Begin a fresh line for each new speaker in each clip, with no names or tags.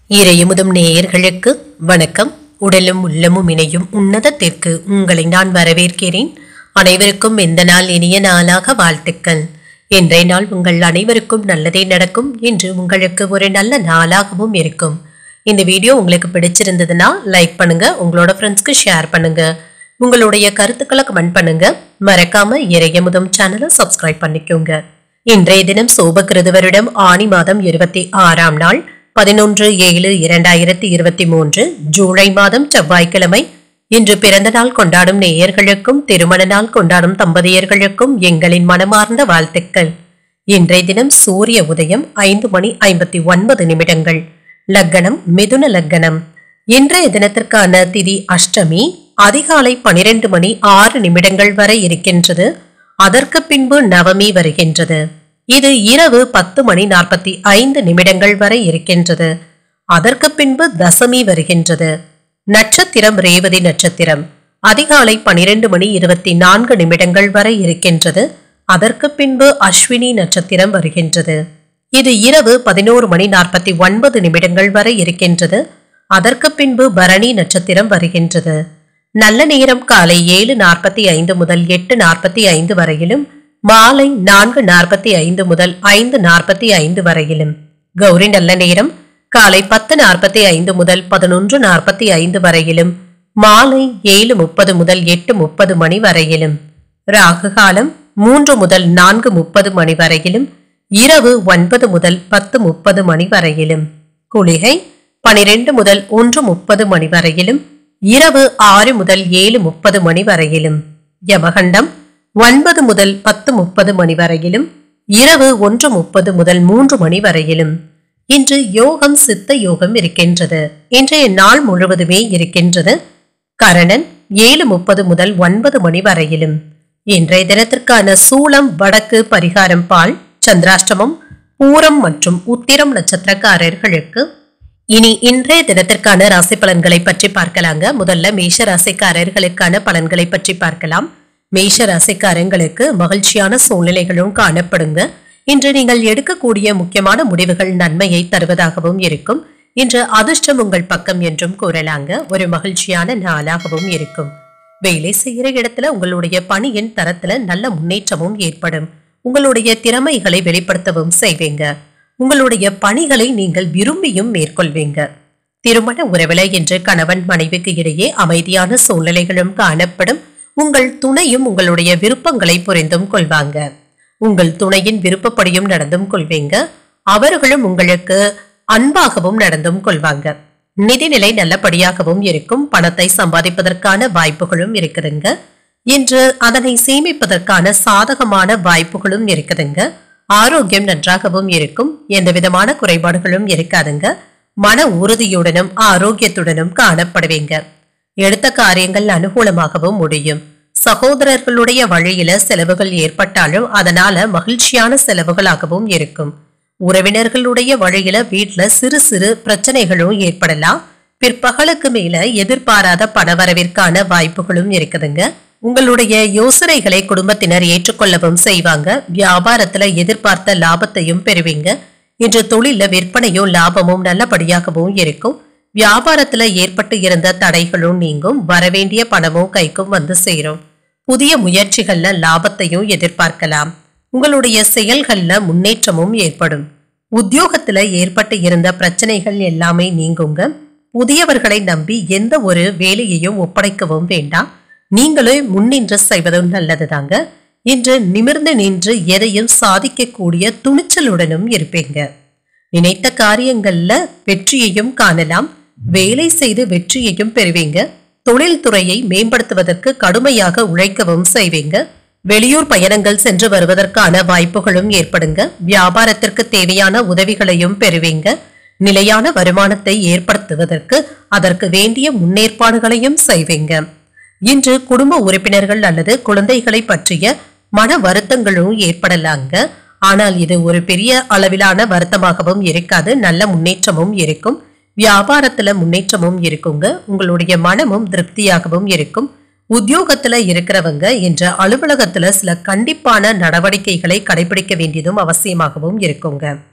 இறையமுதும் நேயர்களுக்கு வணக்கம் உடலும் உள்ளமும் இணையும் உன்னதத்திற்கு உங்களை நான் வரவேற்கிறேன் அனைவருக்கும் எந்த நாள் இனிய நாளாக வாழ்த்துக்கள் இன்றைய நாள் உங்கள் அனைவருக்கும் நல்லதே நடக்கும் என்று உங்களுக்கு ஒரு நல்ல நாளாகவும் இருக்கும் இந்த வீடியோ உங்களுக்கு பிடிச்சிருந்ததுன்னா லைக் பண்ணுங்க உங்களோட ஃப்ரெண்ட்ஸ்க்கு ஷேர் பண்ணுங்க உங்களுடைய கருத்துக்களை கமெண்ட் பண்ணுங்க மறக்காம இறையமுதம் சேனலை சப்ஸ்கிரைப் பண்ணிக்கோங்க இன்றைய தினம் சோபகிருது வருடம் ஆணி மாதம் இருபத்தி ஆறாம் நாள் பதினொன்று ஏழு இரண்டாயிரத்தி இருபத்தி மூன்று ஜூலை மாதம் செவ்வாய்க்கிழமை இன்று பிறந்த நாள் கொண்டாடும் நேயர்களுக்கும் திருமண நாள் கொண்டாடும் தம்பதியர்களுக்கும் எங்களின் மனமார்ந்த வாழ்த்துக்கள் இன்றைய தினம் சூரிய உதயம் ஐந்து மணி ஐம்பத்தி ஒன்பது நிமிடங்கள் லக்கணம் மிதுன லக்கணம் இன்றைய தினத்திற்கான திதி அஷ்டமி அதிகாலை பனிரெண்டு மணி ஆறு நிமிடங்கள் வரை இருக்கின்றது அதற்கு பின்பு நவமி வருகின்றது இது இரவு பத்து மணி நாற்பத்தி ஐந்து நிமிடங்கள் வரை இருக்கின்றது அதற்கு பின்பு தசமி வருகின்றது நட்சத்திரம் ரேவதி நட்சத்திரம் அதிகாலை பனிரெண்டு மணி இருபத்தி நான்கு நிமிடங்கள் வரை இருக்கின்றது அதற்கு பின்பு அஸ்வினி நட்சத்திரம் வருகின்றது இது இரவு பதினோரு மணி நாற்பத்தி ஒன்பது நிமிடங்கள் வரை இருக்கின்றது அதற்கு பின்பு பரணி நட்சத்திரம் வருகின்றது நல்ல நேரம் காலை ஏழு நாற்பத்தி ஐந்து முதல் எட்டு நாற்பத்தி ஐந்து வரையிலும் மாலை நான்கு நாற்பத்தி ஐந்து முதல் ஐந்து நாற்பத்தி ஐந்து வரையிலும் கௌரி நல்ல நேரம் காலை பத்து நாற்பத்தி ஐந்து முதல் பதினொன்று நாற்பத்தி ஐந்து வரையிலும் மாலை ஏழு முப்பது முதல் எட்டு முப்பது மணி வரையிலும் ராகு காலம் மூன்று முதல் நான்கு முப்பது மணி வரையிலும் இரவு ஒன்பது முதல் பத்து முப்பது மணி வரையிலும் குளிகை பனிரெண்டு முதல் ஒன்று முப்பது மணி வரையிலும் இரவு ஆறு முதல் ஏழு முப்பது மணி வரையிலும் யமகண்டம் ஒன்பது முதல் பத்து முப்பது மணி வரையிலும் இரவு ஒன்று முப்பது முதல் மூன்று மணி வரையிலும் இன்று யோகம் சித்த யோகம் இருக்கின்றது இன்றைய நாள் முழுவதுமே இருக்கின்றது கரணன் ஏழு முப்பது முதல் ஒன்பது மணி வரையிலும் இன்றைய தினத்திற்கான சூளம் வடக்கு பரிகாரம் பால் சந்திராஷ்டமம் பூரம் மற்றும் உத்திரம் நட்சத்திரக்காரர்களுக்கு இனி இன்றைய தினத்திற்கான ராசி பலன்களை பற்றி பார்க்கலாங்க முதல்ல மேஷ ராசிக்காரர்களுக்கான பலன்களை பற்றி பார்க்கலாம் மேஷ ராசிக்காரங்களுக்கு மகிழ்ச்சியான சூழ்நிலைகளும் காணப்படுங்க இன்று நீங்கள் எடுக்கக்கூடிய முக்கியமான முடிவுகள் நன்மையை தருவதாகவும் இருக்கும் இன்று அதிர்ஷ்டம் உங்கள் பக்கம் என்றும் கூறலாங்க ஒரு மகிழ்ச்சியான நாளாகவும் இருக்கும் வேலை செய்கிற இடத்துல உங்களுடைய பணியின் தரத்துல நல்ல முன்னேற்றமும் ஏற்படும் உங்களுடைய திறமைகளை வெளிப்படுத்தவும் செய்வீங்க உங்களுடைய பணிகளை நீங்கள் விரும்பியும் மேற்கொள்வீங்க திருமண உறவில என்று கணவன் மனைவிக்கு இடையே அமைதியான சூழ்நிலைகளும் காணப்படும் உங்கள் துணையும் உங்களுடைய விருப்பங்களை புரிந்தும் கொள்வாங்க உங்கள் துணையின் விருப்பப்படியும் நடந்தும் கொள்வீங்க அவர்களும் உங்களுக்கு அன்பாகவும் நடந்தும் கொள்வாங்க நிதிநிலை நல்லபடியாகவும் இருக்கும் பணத்தை சம்பாதிப்பதற்கான வாய்ப்புகளும் இருக்குதுங்க இன்று அதனை சேமிப்பதற்கான சாதகமான வாய்ப்புகளும் இருக்குதுங்க ஆரோக்கியம் நன்றாகவும் இருக்கும் எந்த விதமான குறைபாடுகளும் இருக்காதுங்க மன உறுதியுடனும் ஆரோக்கியத்துடனும் காணப்படுவீங்க எடுத்த காரியங்கள் அனுகூலமாகவும் முடியும் சகோதரர்களுடைய வழியில செலவுகள் ஏற்பட்டாலும் அதனால மகிழ்ச்சியான செலவுகளாகவும் இருக்கும் உறவினர்களுடைய வழியில வீட்ல சிறு சிறு பிரச்சனைகளும் ஏற்படலாம் பிற்பகலுக்கு மேல எதிர்பாராத பணவரவிற்கான வாய்ப்புகளும் இருக்குதுங்க உங்களுடைய யோசனைகளை குடும்பத்தினர் ஏற்றுக்கொள்ளவும் செய்வாங்க வியாபாரத்துல எதிர்பார்த்த லாபத்தையும் பெறுவீங்க இன்று தொழில விற்பனையும் லாபமும் நல்லபடியாகவும் இருக்கும் வியாபாரத்துல ஏற்பட்டு இருந்த தடைகளும் நீங்கும் வரவேண்டிய பணமும் கைக்கும் வந்து சேரும் புதிய முயற்சிகள்ல லாபத்தையும் எதிர்பார்க்கலாம் உங்களுடைய செயல்கள்ல முன்னேற்றமும் ஏற்படும் உத்தியோகத்துல ஏற்பட்டு இருந்த பிரச்சனைகள் எல்லாமே நீங்குங்க புதியவர்களை நம்பி எந்த ஒரு வேலையையும் ஒப்படைக்கவும் வேண்டாம் நீங்களே முன்னின்று செய்வதும் நல்லதுதாங்க இன்று நிமிர்ந்து நின்று எதையும் சாதிக்கக்கூடிய துணிச்சலுடனும் இருப்பீங்க நினைத்த காரியங்கள்ல வெற்றியையும் காணலாம் வேலை செய்து வெற்றியையும் பெறுவீங்க தொழில்துறையை மேம்படுத்துவதற்கு கடுமையாக உழைக்கவும் செய்வீங்க வெளியூர் பயணங்கள் சென்று வருவதற்கான வாய்ப்புகளும் ஏற்படுங்க வியாபாரத்திற்கு தேவையான உதவிகளையும் பெறுவீங்க நிலையான வருமானத்தை ஏற்படுத்துவதற்கு அதற்கு வேண்டிய முன்னேற்பாடுகளையும் செய்வீங்க இன்று குடும்ப உறுப்பினர்கள் அல்லது குழந்தைகளை பற்றிய மன வருத்தங்களும் ஏற்படலாங்க ஆனால் இது ஒரு பெரிய அளவிலான வருத்தமாகவும் இருக்காது நல்ல முன்னேற்றமும் இருக்கும் வியாபாரத்துல முன்னேற்றமும் இருக்குங்க உங்களுடைய மனமும் திருப்தியாகவும் இருக்கும் உத்தியோகத்துல இருக்கிறவங்க என்ற அலுவலகத்துல சில கண்டிப்பான நடவடிக்கைகளை கடைபிடிக்க வேண்டியதும் அவசியமாகவும் இருக்குங்க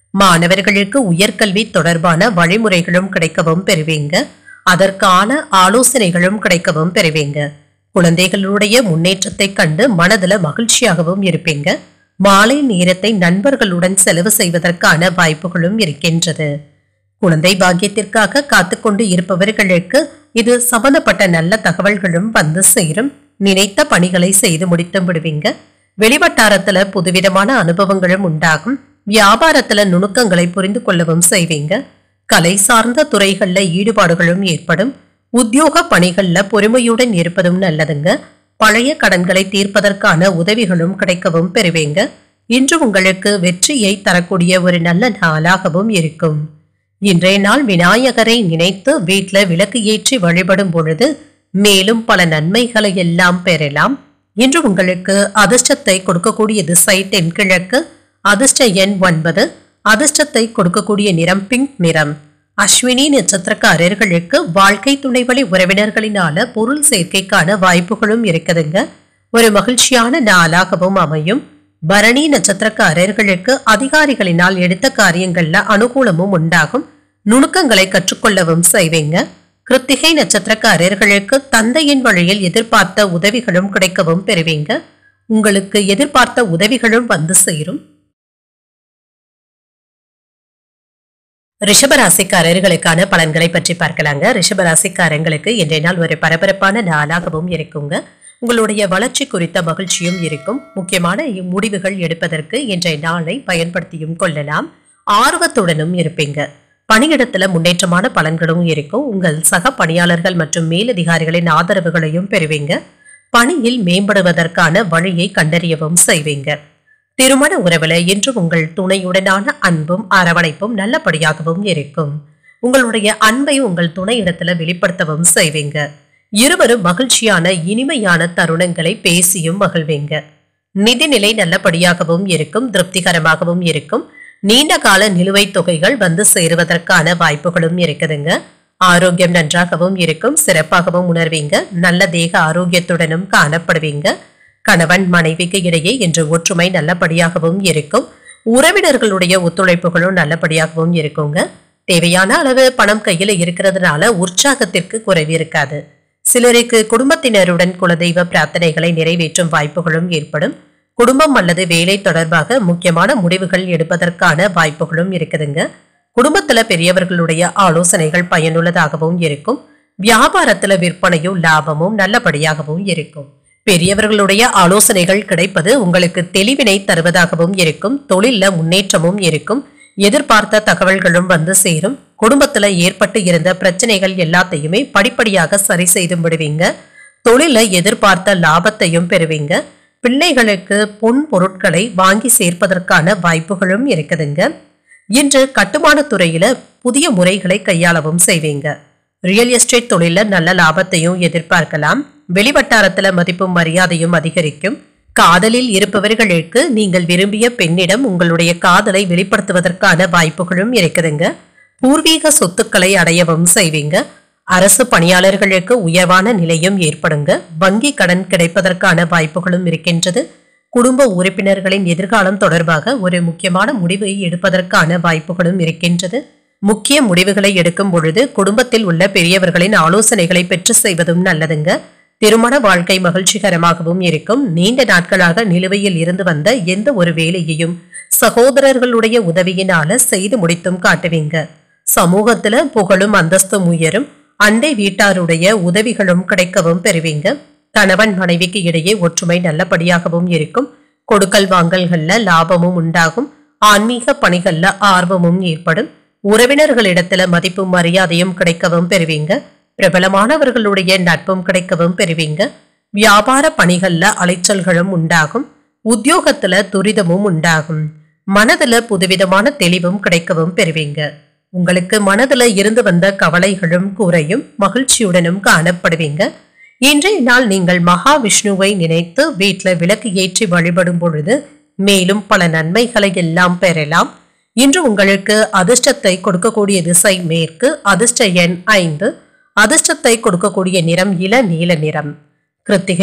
மாணவர்களுக்கு உயர்கல்வி தொடர்பான வழிமுறைகளும் கிடைக்கவும் பெறுவீங்க அதற்கான ஆலோசனைகளும் கிடைக்கவும் பெறுவீங்க குழந்தைகளுடைய முன்னேற்றத்தை கண்டு மனதுல மகிழ்ச்சியாகவும் இருப்பீங்க மாலை நேரத்தை நண்பர்களுடன் செலவு செய்வதற்கான வாய்ப்புகளும் இருக்கின்றது குழந்தை பாக்கியத்திற்காக காத்துக்கொண்டு இருப்பவர்களுக்கு இது சம்பந்தப்பட்ட நல்ல தகவல்களும் வந்து சேரும் நினைத்த பணிகளை செய்து முடித்து விடுவீங்க வெளிவட்டாரத்துல புதுவிதமான அனுபவங்களும் உண்டாகும் வியாபாரத்துல நுணுக்கங்களை புரிந்து கொள்ளவும் செய்வீங்க கலை சார்ந்த துறைகள்ல ஈடுபாடுகளும் ஏற்படும் உத்தியோக பணிகள்ல பொறுமையுடன் இருப்பதும் நல்லதுங்க பழைய கடன்களை தீர்ப்பதற்கான உதவிகளும் கிடைக்கவும் பெறுவீங்க இன்று உங்களுக்கு வெற்றியை தரக்கூடிய ஒரு நல்ல நாளாகவும் இருக்கும் இன்றைய நாள் விநாயகரை நினைத்து வீட்ல விளக்கு ஏற்றி வழிபடும் பொழுது மேலும் பல நன்மைகளை எல்லாம் பெறலாம் இன்று உங்களுக்கு அதிர்ஷ்டத்தை கொடுக்கக்கூடிய திசை தென்கிழக்கு அதிர்ஷ்ட எண் ஒன்பது அதிர்ஷ்டத்தை கொடுக்கக்கூடிய நிறம் பிங்க் நிறம் அஸ்வினி நட்சத்திரக்காரர்களுக்கு வாழ்க்கை துணை வழி உறவினர்களினால பொருள் சேர்க்கைக்கான வாய்ப்புகளும் இருக்குதுங்க ஒரு மகிழ்ச்சியான நாளாகவும் அமையும் பரணி நட்சத்திரக்காரர்களுக்கு அதிகாரிகளினால் எடுத்த காரியங்கள்ல அனுகூலமும் உண்டாகும் நுணுக்கங்களை கற்றுக்கொள்ளவும் செய்வீங்க கிருத்திகை நட்சத்திரக்காரர்களுக்கு தந்தையின் வழியில் எதிர்பார்த்த உதவிகளும் கிடைக்கவும் பெறுவீங்க உங்களுக்கு எதிர்பார்த்த உதவிகளும் வந்து சேரும் ரிஷபராசிக்காரர்களுக்கான பலன்களை பற்றி பார்க்கலாங்க ரிஷபராசிக்காரங்களுக்கு இன்றைய நாள் ஒரு பரபரப்பான நாளாகவும் இருக்குங்க உங்களுடைய வளர்ச்சி குறித்த மகிழ்ச்சியும் இருக்கும் முக்கியமான முடிவுகள் எடுப்பதற்கு இன்றைய நாளை பயன்படுத்தியும் கொள்ளலாம் ஆர்வத்துடனும் இருப்பீங்க பணியிடத்துல முன்னேற்றமான பலன்களும் இருக்கும் உங்கள் சக பணியாளர்கள் மற்றும் மேலதிகாரிகளின் ஆதரவுகளையும் பெறுவீங்க பணியில் மேம்படுவதற்கான வழியை கண்டறியவும் செய்வீங்க திருமண உறவுல இன்று உங்கள் துணையுடனான அன்பும் அரவணைப்பும் நல்லபடியாகவும் இருக்கும் உங்களுடைய அன்பை உங்கள் துணையிடத்துல வெளிப்படுத்தவும் செய்வீங்க இருவரும் மகிழ்ச்சியான இனிமையான தருணங்களை பேசியும் மகிழ்வீங்க நிதிநிலை நல்லபடியாகவும் இருக்கும் திருப்திகரமாகவும் இருக்கும் நீண்ட கால நிலுவைத் தொகைகள் வந்து சேருவதற்கான வாய்ப்புகளும் இருக்குதுங்க ஆரோக்கியம் நன்றாகவும் இருக்கும் சிறப்பாகவும் உணர்வீங்க நல்ல தேக ஆரோக்கியத்துடனும் காணப்படுவீங்க கணவன் மனைவிக்கு இடையே இன்று ஒற்றுமை நல்லபடியாகவும் இருக்கும் உறவினர்களுடைய ஒத்துழைப்புகளும் நல்லபடியாகவும் இருக்குங்க தேவையான அளவு பணம் கையில இருக்கிறதுனால உற்சாகத்திற்கு குறைவு இருக்காது சிலருக்கு குடும்பத்தினருடன் குலதெய்வ பிரார்த்தனைகளை நிறைவேற்றும் வாய்ப்புகளும் ஏற்படும் குடும்பம் அல்லது வேலை தொடர்பாக முக்கியமான முடிவுகள் எடுப்பதற்கான வாய்ப்புகளும் இருக்குதுங்க குடும்பத்துல பெரியவர்களுடைய ஆலோசனைகள் பயனுள்ளதாகவும் இருக்கும் வியாபாரத்துல விற்பனையும் லாபமும் நல்லபடியாகவும் இருக்கும் பெரியவர்களுடைய ஆலோசனைகள் கிடைப்பது உங்களுக்கு தெளிவினை தருவதாகவும் இருக்கும் தொழில்ல முன்னேற்றமும் இருக்கும் எதிர்பார்த்த தகவல்களும் வந்து சேரும் குடும்பத்துல ஏற்பட்டு இருந்த பிரச்சனைகள் எல்லாத்தையுமே படிப்படியாக சரி செய்து விடுவீங்க தொழில எதிர்பார்த்த லாபத்தையும் பெறுவீங்க பிள்ளைகளுக்கு பொன் பொருட்களை வாங்கி சேர்ப்பதற்கான வாய்ப்புகளும் இருக்குதுங்க இன்று கட்டுமான துறையில புதிய முறைகளை கையாளவும் செய்வீங்க ரியல் எஸ்டேட் தொழில நல்ல லாபத்தையும் எதிர்பார்க்கலாம் வெளிவட்டாரத்துல மதிப்பும் மரியாதையும் அதிகரிக்கும் காதலில் இருப்பவர்களுக்கு நீங்கள் விரும்பிய பெண்ணிடம் உங்களுடைய காதலை வெளிப்படுத்துவதற்கான வாய்ப்புகளும் இருக்குதுங்க பூர்வீக சொத்துக்களை அடையவும் செய்வீங்க அரசு பணியாளர்களுக்கு உயர்வான நிலையும் ஏற்படுங்க வங்கி கடன் கிடைப்பதற்கான வாய்ப்புகளும் இருக்கின்றது குடும்ப உறுப்பினர்களின் எதிர்காலம் தொடர்பாக ஒரு முக்கியமான முடிவை எடுப்பதற்கான வாய்ப்புகளும் இருக்கின்றது முக்கிய முடிவுகளை எடுக்கும் பொழுது குடும்பத்தில் உள்ள பெரியவர்களின் ஆலோசனைகளை பெற்று செய்வதும் நல்லதுங்க திருமண வாழ்க்கை மகிழ்ச்சிகரமாகவும் இருக்கும் நீண்ட நாட்களாக நிலுவையில் இருந்து வந்த எந்த ஒரு வேலையையும் சகோதரர்களுடைய உதவியினால செய்து முடித்தும் காட்டுவீங்க சமூகத்துல புகழும் அந்தஸ்தும் உயரும் அண்டை வீட்டாருடைய உதவிகளும் கிடைக்கவும் பெறுவீங்க கணவன் மனைவிக்கு இடையே ஒற்றுமை நல்லபடியாகவும் இருக்கும் கொடுக்கல் வாங்கல்கள்ல லாபமும் உண்டாகும் ஆன்மீக பணிகள்ல ஆர்வமும் ஏற்படும் உறவினர்களிடத்துல மதிப்பும் மரியாதையும் கிடைக்கவும் பெறுவீங்க பிரபலமானவர்களுடைய நட்பும் கிடைக்கவும் பெறுவீங்க வியாபார பணிகள்ல அலைச்சல்களும் உண்டாகும் உத்தியோகத்துல துரிதமும் உண்டாகும் மனதுல புதுவிதமான தெளிவும் கிடைக்கவும் பெறுவீங்க உங்களுக்கு மனதுல இருந்து வந்த கவலைகளும் குறையும் மகிழ்ச்சியுடனும் காணப்படுவீங்க இன்றைய நாள் நீங்கள் மகாவிஷ்ணுவை நினைத்து வீட்ல விளக்கு ஏற்றி வழிபடும் பொழுது மேலும் பல நன்மைகளை எல்லாம் பெறலாம் இன்று உங்களுக்கு அதிர்ஷ்டத்தை கொடுக்கக்கூடிய திசை மேற்கு அதிர்ஷ்ட எண் ஐந்து அதிர்ஷ்டத்தை கொடுக்கக்கூடிய நிறம் இள நீல நிறம் கிருத்திகை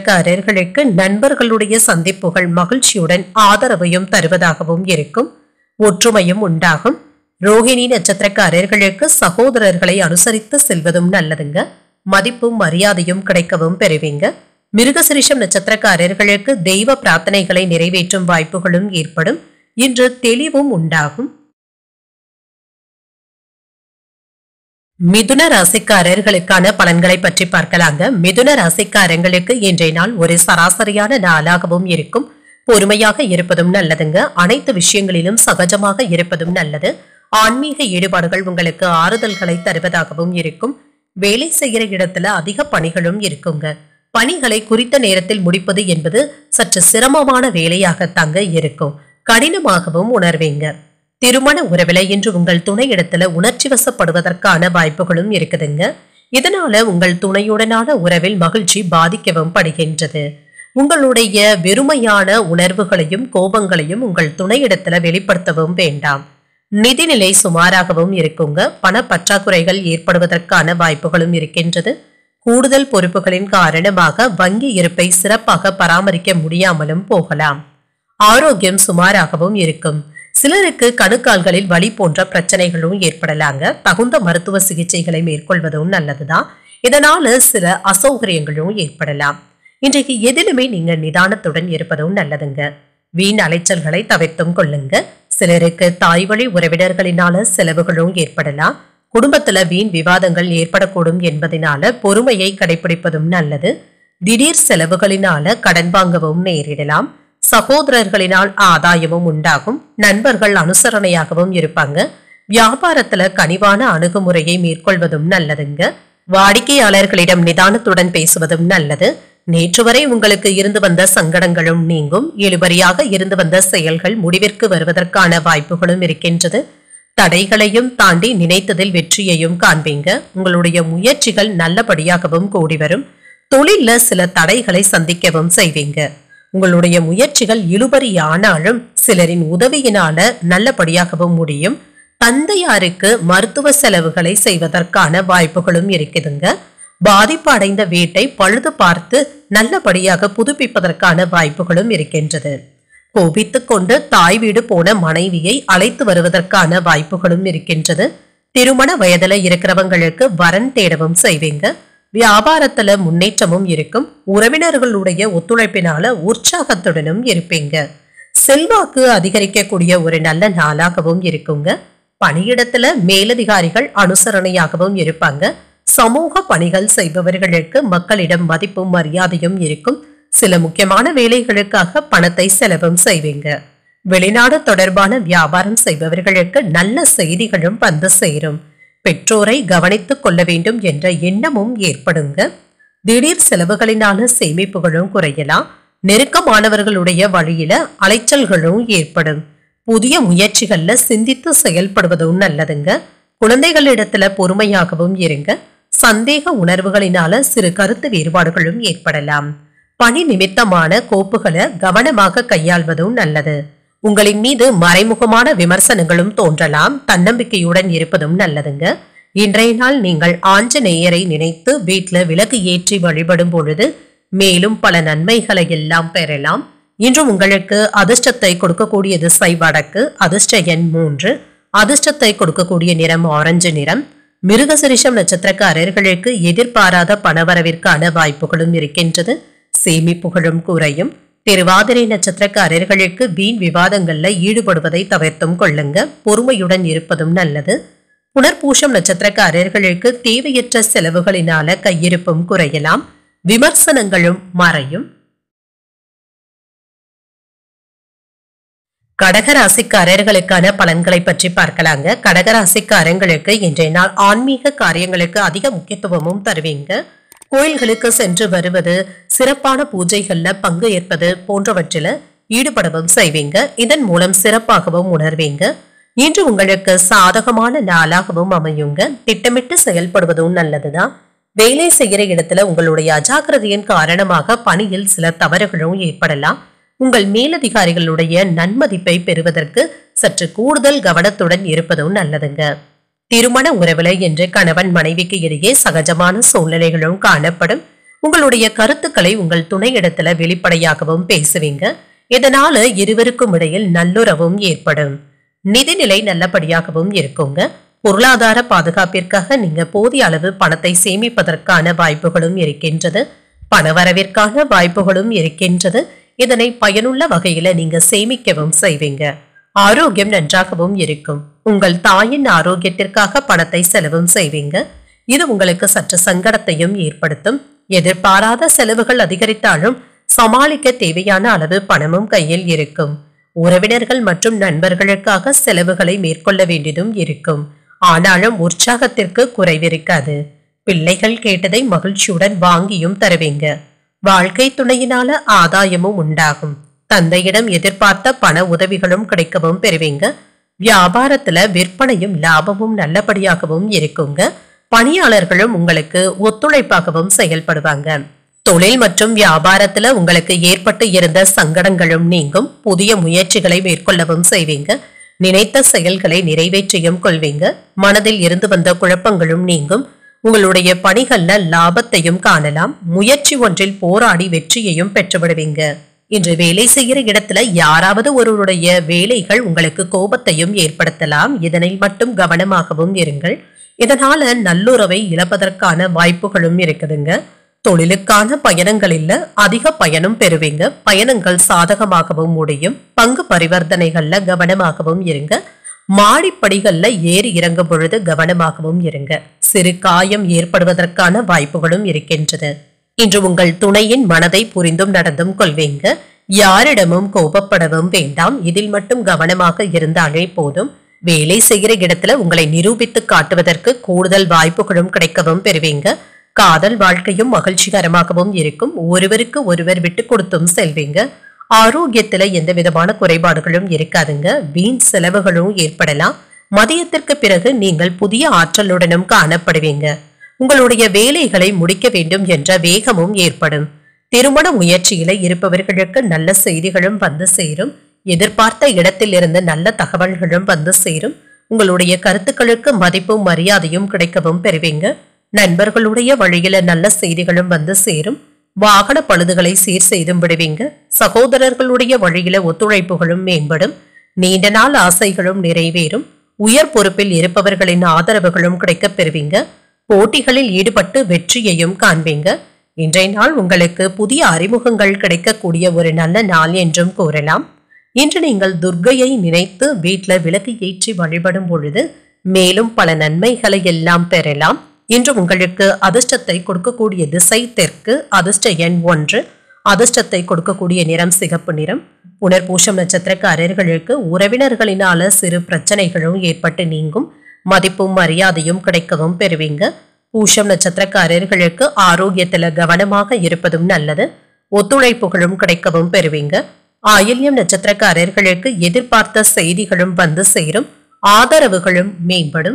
நட்சத்திரக்காரர்களுக்கு நண்பர்களுடைய சந்திப்புகள் மகிழ்ச்சியுடன் ஆதரவையும் தருவதாகவும் இருக்கும் ஒற்றுமையும் உண்டாகும் ரோஹிணி நட்சத்திரக்காரர்களுக்கு சகோதரர்களை அனுசரித்து செல்வதும் நல்லதுங்க மதிப்பும் மரியாதையும் கிடைக்கவும் பெறுவீங்க மிருகசிரிஷம் நட்சத்திரக்காரர்களுக்கு தெய்வ பிரார்த்தனைகளை நிறைவேற்றும் வாய்ப்புகளும் ஏற்படும் இன்று தெளிவும் உண்டாகும் மிதுன ராசிக்காரர்களுக்கான பலன்களை பற்றி பார்க்கலாங்க மிதுன ராசிக்காரங்களுக்கு இன்றைய நாள் ஒரு சராசரியான நாளாகவும் இருக்கும் பொறுமையாக இருப்பதும் நல்லதுங்க அனைத்து விஷயங்களிலும் சகஜமாக இருப்பதும் நல்லது ஆன்மீக ஈடுபாடுகள் உங்களுக்கு ஆறுதல்களை தருவதாகவும் இருக்கும் வேலை செய்கிற இடத்துல அதிக பணிகளும் இருக்குங்க பணிகளை குறித்த நேரத்தில் முடிப்பது என்பது சற்று சிரமமான வேலையாகத்தாங்க இருக்கும் கடினமாகவும் உணர்வீங்க திருமண உறவில இன்று உங்கள் துணை இடத்துல உணர்ச்சி வசப்படுவதற்கான வாய்ப்புகளும் இருக்குதுங்க இதனால உங்கள் துணையுடனான உறவில் மகிழ்ச்சி பாதிக்கவும் படுகின்றது உங்களுடைய வெறுமையான உணர்வுகளையும் கோபங்களையும் உங்கள் துணையிடத்துல வெளிப்படுத்தவும் வேண்டாம் நிதிநிலை சுமாராகவும் இருக்குங்க பண பற்றாக்குறைகள் ஏற்படுவதற்கான வாய்ப்புகளும் இருக்கின்றது கூடுதல் பொறுப்புகளின் காரணமாக வங்கி இருப்பை சிறப்பாக பராமரிக்க முடியாமலும் போகலாம் ஆரோக்கியம் சுமாராகவும் இருக்கும் சிலருக்கு கணுக்கால்களில் வலி போன்ற பிரச்சனைகளும் ஏற்படலாங்க தகுந்த மருத்துவ சிகிச்சைகளை மேற்கொள்வதும் நல்லதுதான் இதனால சில அசௌகரியங்களும் ஏற்படலாம் இன்றைக்கு எதிலுமே நீங்க நிதானத்துடன் இருப்பதும் நல்லதுங்க வீண் அலைச்சல்களை தவிர்த்தும் கொள்ளுங்க சிலருக்கு தாய் வழி உறவினர்களினால செலவுகளும் ஏற்படலாம் குடும்பத்துல வீண் விவாதங்கள் ஏற்படக்கூடும் என்பதனால பொறுமையை கடைபிடிப்பதும் நல்லது திடீர் செலவுகளினால கடன் வாங்கவும் நேரிடலாம் சகோதரர்களினால் ஆதாயமும் உண்டாகும் நண்பர்கள் அனுசரணையாகவும் இருப்பாங்க வியாபாரத்துல கனிவான அணுகுமுறையை மேற்கொள்வதும் நல்லதுங்க வாடிக்கையாளர்களிடம் நிதானத்துடன் பேசுவதும் நல்லது நேற்று வரை உங்களுக்கு இருந்து வந்த சங்கடங்களும் நீங்கும் இழுபறியாக இருந்து வந்த செயல்கள் முடிவிற்கு வருவதற்கான வாய்ப்புகளும் இருக்கின்றது தடைகளையும் தாண்டி நினைத்ததில் வெற்றியையும் காண்பீங்க உங்களுடைய முயற்சிகள் நல்லபடியாகவும் கூடி வரும் தொழில்ல சில தடைகளை சந்திக்கவும் செய்வீங்க உங்களுடைய முயற்சிகள் இழுபறியானாலும் சிலரின் உதவியினால நல்லபடியாகவும் முடியும் தந்தையாருக்கு மருத்துவ செலவுகளை செய்வதற்கான வாய்ப்புகளும் இருக்குதுங்க பாதிப்பு அடைந்த வீட்டை பழுது பார்த்து நல்லபடியாக புதுப்பிப்பதற்கான வாய்ப்புகளும் இருக்கின்றது கோபித்துக் கொண்டு தாய் வீடு போன மனைவியை அழைத்து வருவதற்கான வாய்ப்புகளும் இருக்கின்றது திருமண வயதுல இருக்கிறவங்களுக்கு வரன் தேடவும் செய்வீங்க வியாபாரத்துல முன்னேற்றமும் இருக்கும் உறவினர்களுடைய ஒத்துழைப்பினால உற்சாகத்துடனும் இருப்பீங்க செல்வாக்கு அதிகரிக்கக்கூடிய ஒரு நல்ல நாளாகவும் இருக்குங்க பணியிடத்துல மேலதிகாரிகள் அனுசரணையாகவும் இருப்பாங்க சமூக பணிகள் செய்பவர்களுக்கு மக்களிடம் மதிப்பும் மரியாதையும் இருக்கும் சில முக்கியமான வேலைகளுக்காக பணத்தை செலவும் செய்வீங்க வெளிநாடு தொடர்பான வியாபாரம் செய்பவர்களுக்கு நல்ல செய்திகளும் வந்து சேரும் பெற்றோரை கவனித்துக் கொள்ள வேண்டும் என்ற எண்ணமும் ஏற்படுங்க திடீர் செலவுகளினால சேமிப்புகளும் குறையலாம் நெருக்கமானவர்களுடைய வழியில அலைச்சல்களும் ஏற்படும் புதிய முயற்சிகள்ல சிந்தித்து செயல்படுவதும் நல்லதுங்க குழந்தைகளிடத்துல பொறுமையாகவும் இருங்க சந்தேக உணர்வுகளினால சிறு கருத்து வேறுபாடுகளும் ஏற்படலாம் பணி நிமித்தமான கோப்புகளை கவனமாக கையாள்வதும் நல்லது உங்களின் மீது மறைமுகமான விமர்சனங்களும் தோன்றலாம் தன்னம்பிக்கையுடன் இருப்பதும் நல்லதுங்க இன்றைய நாள் நீங்கள் ஆஞ்சநேயரை நினைத்து வீட்ல விளக்கு ஏற்றி வழிபடும் பொழுது மேலும் பல நன்மைகளை எல்லாம் பெறலாம் இன்று உங்களுக்கு அதிர்ஷ்டத்தை கொடுக்கக்கூடிய திசை வடக்கு அதிர்ஷ்ட எண் மூன்று அதிர்ஷ்டத்தை கொடுக்கக்கூடிய நிறம் ஆரஞ்சு நிறம் மிருகசிரிஷம் நட்சத்திரக்காரர்களுக்கு எதிர்பாராத பணவரவிற்கான வாய்ப்புகளும் இருக்கின்றது சேமிப்புகளும் குறையும் திருவாதிரை நட்சத்திரக்காரர்களுக்கு வீண் விவாதங்கள்ல ஈடுபடுவதை தவிர்த்தும் கொள்ளுங்க பொறுமையுடன் இருப்பதும் நல்லது புனர்பூஷம் நட்சத்திரக்காரர்களுக்கு தேவையற்ற செலவுகளினால கையிருப்பும் குறையலாம் விமர்சனங்களும் மறையும் கடகராசிக்காரர்களுக்கான பலன்களை பற்றி பார்க்கலாங்க கடகராசிக்காரங்களுக்கு இன்றைய நாள் ஆன்மீக காரியங்களுக்கு அதிக முக்கியத்துவமும் தருவீங்க கோயில்களுக்கு சென்று வருவது சிறப்பான பூஜைகள்ல பங்கு ஏற்பது போன்றவற்றில ஈடுபடவும் செய்வீங்க இதன் மூலம் சிறப்பாகவும் உணர்வீங்க இன்று உங்களுக்கு சாதகமான நாளாகவும் அமையுங்க திட்டமிட்டு செயல்படுவதும் நல்லதுதான் வேலை செய்கிற இடத்துல உங்களுடைய அஜாக்கிரதையின் காரணமாக பணியில் சில தவறுகளும் ஏற்படலாம் உங்கள் மேலதிகாரிகளுடைய நன்மதிப்பை பெறுவதற்கு சற்று கூடுதல் கவனத்துடன் இருப்பதும் நல்லதுங்க திருமண உறவுல என்று கணவன் மனைவிக்கு இடையே சகஜமான சூழ்நிலைகளும் காணப்படும் உங்களுடைய கருத்துக்களை உங்கள் துணையிடத்துல வெளிப்படையாகவும் பேசுவீங்க இதனால இருவருக்கும் இடையில் நல்லுறவும் ஏற்படும் நிதிநிலை நல்லபடியாகவும் இருக்குங்க பொருளாதார பாதுகாப்பிற்காக நீங்க போதிய அளவு பணத்தை சேமிப்பதற்கான வாய்ப்புகளும் இருக்கின்றது பணவரவிற்கான வாய்ப்புகளும் இருக்கின்றது இதனை பயனுள்ள வகையில நீங்க சேமிக்கவும் செய்வீங்க ஆரோக்கியம் நன்றாகவும் இருக்கும் உங்கள் தாயின் ஆரோக்கியத்திற்காக பணத்தை செலவும் செய்வீங்க இது உங்களுக்கு சற்று சங்கடத்தையும் ஏற்படுத்தும் எதிர்பாராத செலவுகள் அதிகரித்தாலும் சமாளிக்க தேவையான அளவு பணமும் கையில் இருக்கும் உறவினர்கள் மற்றும் நண்பர்களுக்காக செலவுகளை மேற்கொள்ள வேண்டியதும் இருக்கும் ஆனாலும் உற்சாகத்திற்கு குறைவிருக்காது பிள்ளைகள் கேட்டதை மகிழ்ச்சியுடன் வாங்கியும் தருவீங்க வாழ்க்கை துணையினால ஆதாயமும் உண்டாகும் தந்தையிடம் எதிர்பார்த்த பண உதவிகளும் கிடைக்கவும் பெறுவீங்க வியாபாரத்துல விற்பனையும் லாபமும் நல்லபடியாகவும் இருக்குங்க பணியாளர்களும் உங்களுக்கு ஒத்துழைப்பாகவும் செயல்படுவாங்க தொழில் மற்றும் வியாபாரத்துல உங்களுக்கு ஏற்பட்டு இருந்த சங்கடங்களும் நீங்கும் புதிய முயற்சிகளை மேற்கொள்ளவும் செய்வீங்க நினைத்த செயல்களை நிறைவேற்றியும் கொள்வீங்க மனதில் இருந்து வந்த குழப்பங்களும் நீங்கும் உங்களுடைய பணிகள்ல லாபத்தையும் காணலாம் முயற்சி ஒன்றில் போராடி வெற்றியையும் பெற்றுவிடுவீங்க இன்று வேலை செய்கிற இடத்துல யாராவது ஒருவருடைய வேலைகள் உங்களுக்கு கோபத்தையும் ஏற்படுத்தலாம் இதனில் மட்டும் கவனமாகவும் இருங்கள் இதனால நல்லுறவை இழப்பதற்கான வாய்ப்புகளும் இருக்குதுங்க தொழிலுக்கான பயணங்களில் அதிக பயணம் பெறுவீங்க பயணங்கள் சாதகமாகவும் முடியும் பங்கு பரிவர்த்தனைகள்ல கவனமாகவும் இருங்க மாடிப்படிகள்ல ஏறி இறங்கும் பொழுது கவனமாகவும் இருங்க சிறு காயம் ஏற்படுவதற்கான வாய்ப்புகளும் இருக்கின்றது இன்று உங்கள் துணையின் மனதை புரிந்தும் நடந்தும் கொள்வீங்க யாரிடமும் கோபப்படவும் வேண்டாம் இதில் மட்டும் கவனமாக இருந்தாலே போதும் வேலை செய்கிற இடத்துல உங்களை நிரூபித்து காட்டுவதற்கு கூடுதல் வாய்ப்புகளும் கிடைக்கவும் பெறுவீங்க காதல் வாழ்க்கையும் மகிழ்ச்சிகரமாகவும் இருக்கும் ஒருவருக்கு ஒருவர் விட்டு கொடுத்தும் செல்வீங்க ஆரோக்கியத்துல எந்த விதமான குறைபாடுகளும் இருக்காதுங்க வீண் செலவுகளும் ஏற்படலாம் மதியத்திற்கு பிறகு நீங்கள் புதிய ஆற்றலுடனும் காணப்படுவீங்க உங்களுடைய வேலைகளை முடிக்க வேண்டும் என்ற வேகமும் ஏற்படும் திருமண முயற்சியில இருப்பவர்களுக்கு நல்ல செய்திகளும் வந்து சேரும் எதிர்பார்த்த இடத்தில் இருந்து நல்ல தகவல்களும் வந்து சேரும் உங்களுடைய கருத்துக்களுக்கு மதிப்பும் மரியாதையும் கிடைக்கவும் பெறுவீங்க நண்பர்களுடைய வழியில நல்ல செய்திகளும் வந்து சேரும் வாகன பழுதுகளை சீர் செய்தும் விடுவீங்க சகோதரர்களுடைய வழியில ஒத்துழைப்புகளும் மேம்படும் நீண்ட நாள் ஆசைகளும் நிறைவேறும் உயர் பொறுப்பில் இருப்பவர்களின் ஆதரவுகளும் கிடைக்கப் பெறுவீங்க போட்டிகளில் ஈடுபட்டு வெற்றியையும் காண்பீங்க இன்றைய நாள் உங்களுக்கு புதிய அறிமுகங்கள் கிடைக்கக்கூடிய ஒரு நல்ல நாள் என்றும் கூறலாம் இன்று நீங்கள் துர்க்கையை நினைத்து வீட்ல விளக்கு ஏற்றி வழிபடும் பொழுது மேலும் பல நன்மைகளை எல்லாம் பெறலாம் இன்று உங்களுக்கு அதிர்ஷ்டத்தை கொடுக்கக்கூடிய திசை தெற்கு அதிர்ஷ்ட எண் ஒன்று அதிர்ஷ்டத்தை கொடுக்கக்கூடிய நிறம் சிகப்பு நிறம் புனர்பூசம் நட்சத்திரக்காரர்களுக்கு உறவினர்களினால சிறு பிரச்சனைகளும் ஏற்பட்டு நீங்கும் மதிப்பும் மரியாதையும் கிடைக்கவும் பெறுவீங்க பூஷம் நட்சத்திரக்காரர்களுக்கு ஆரோக்கியத்துல கவனமாக இருப்பதும் நல்லது ஒத்துழைப்புகளும் கிடைக்கவும் பெறுவீங்க ஆயில்யம் நட்சத்திரக்காரர்களுக்கு எதிர்பார்த்த செய்திகளும் வந்து சேரும் ஆதரவுகளும் மேம்படும்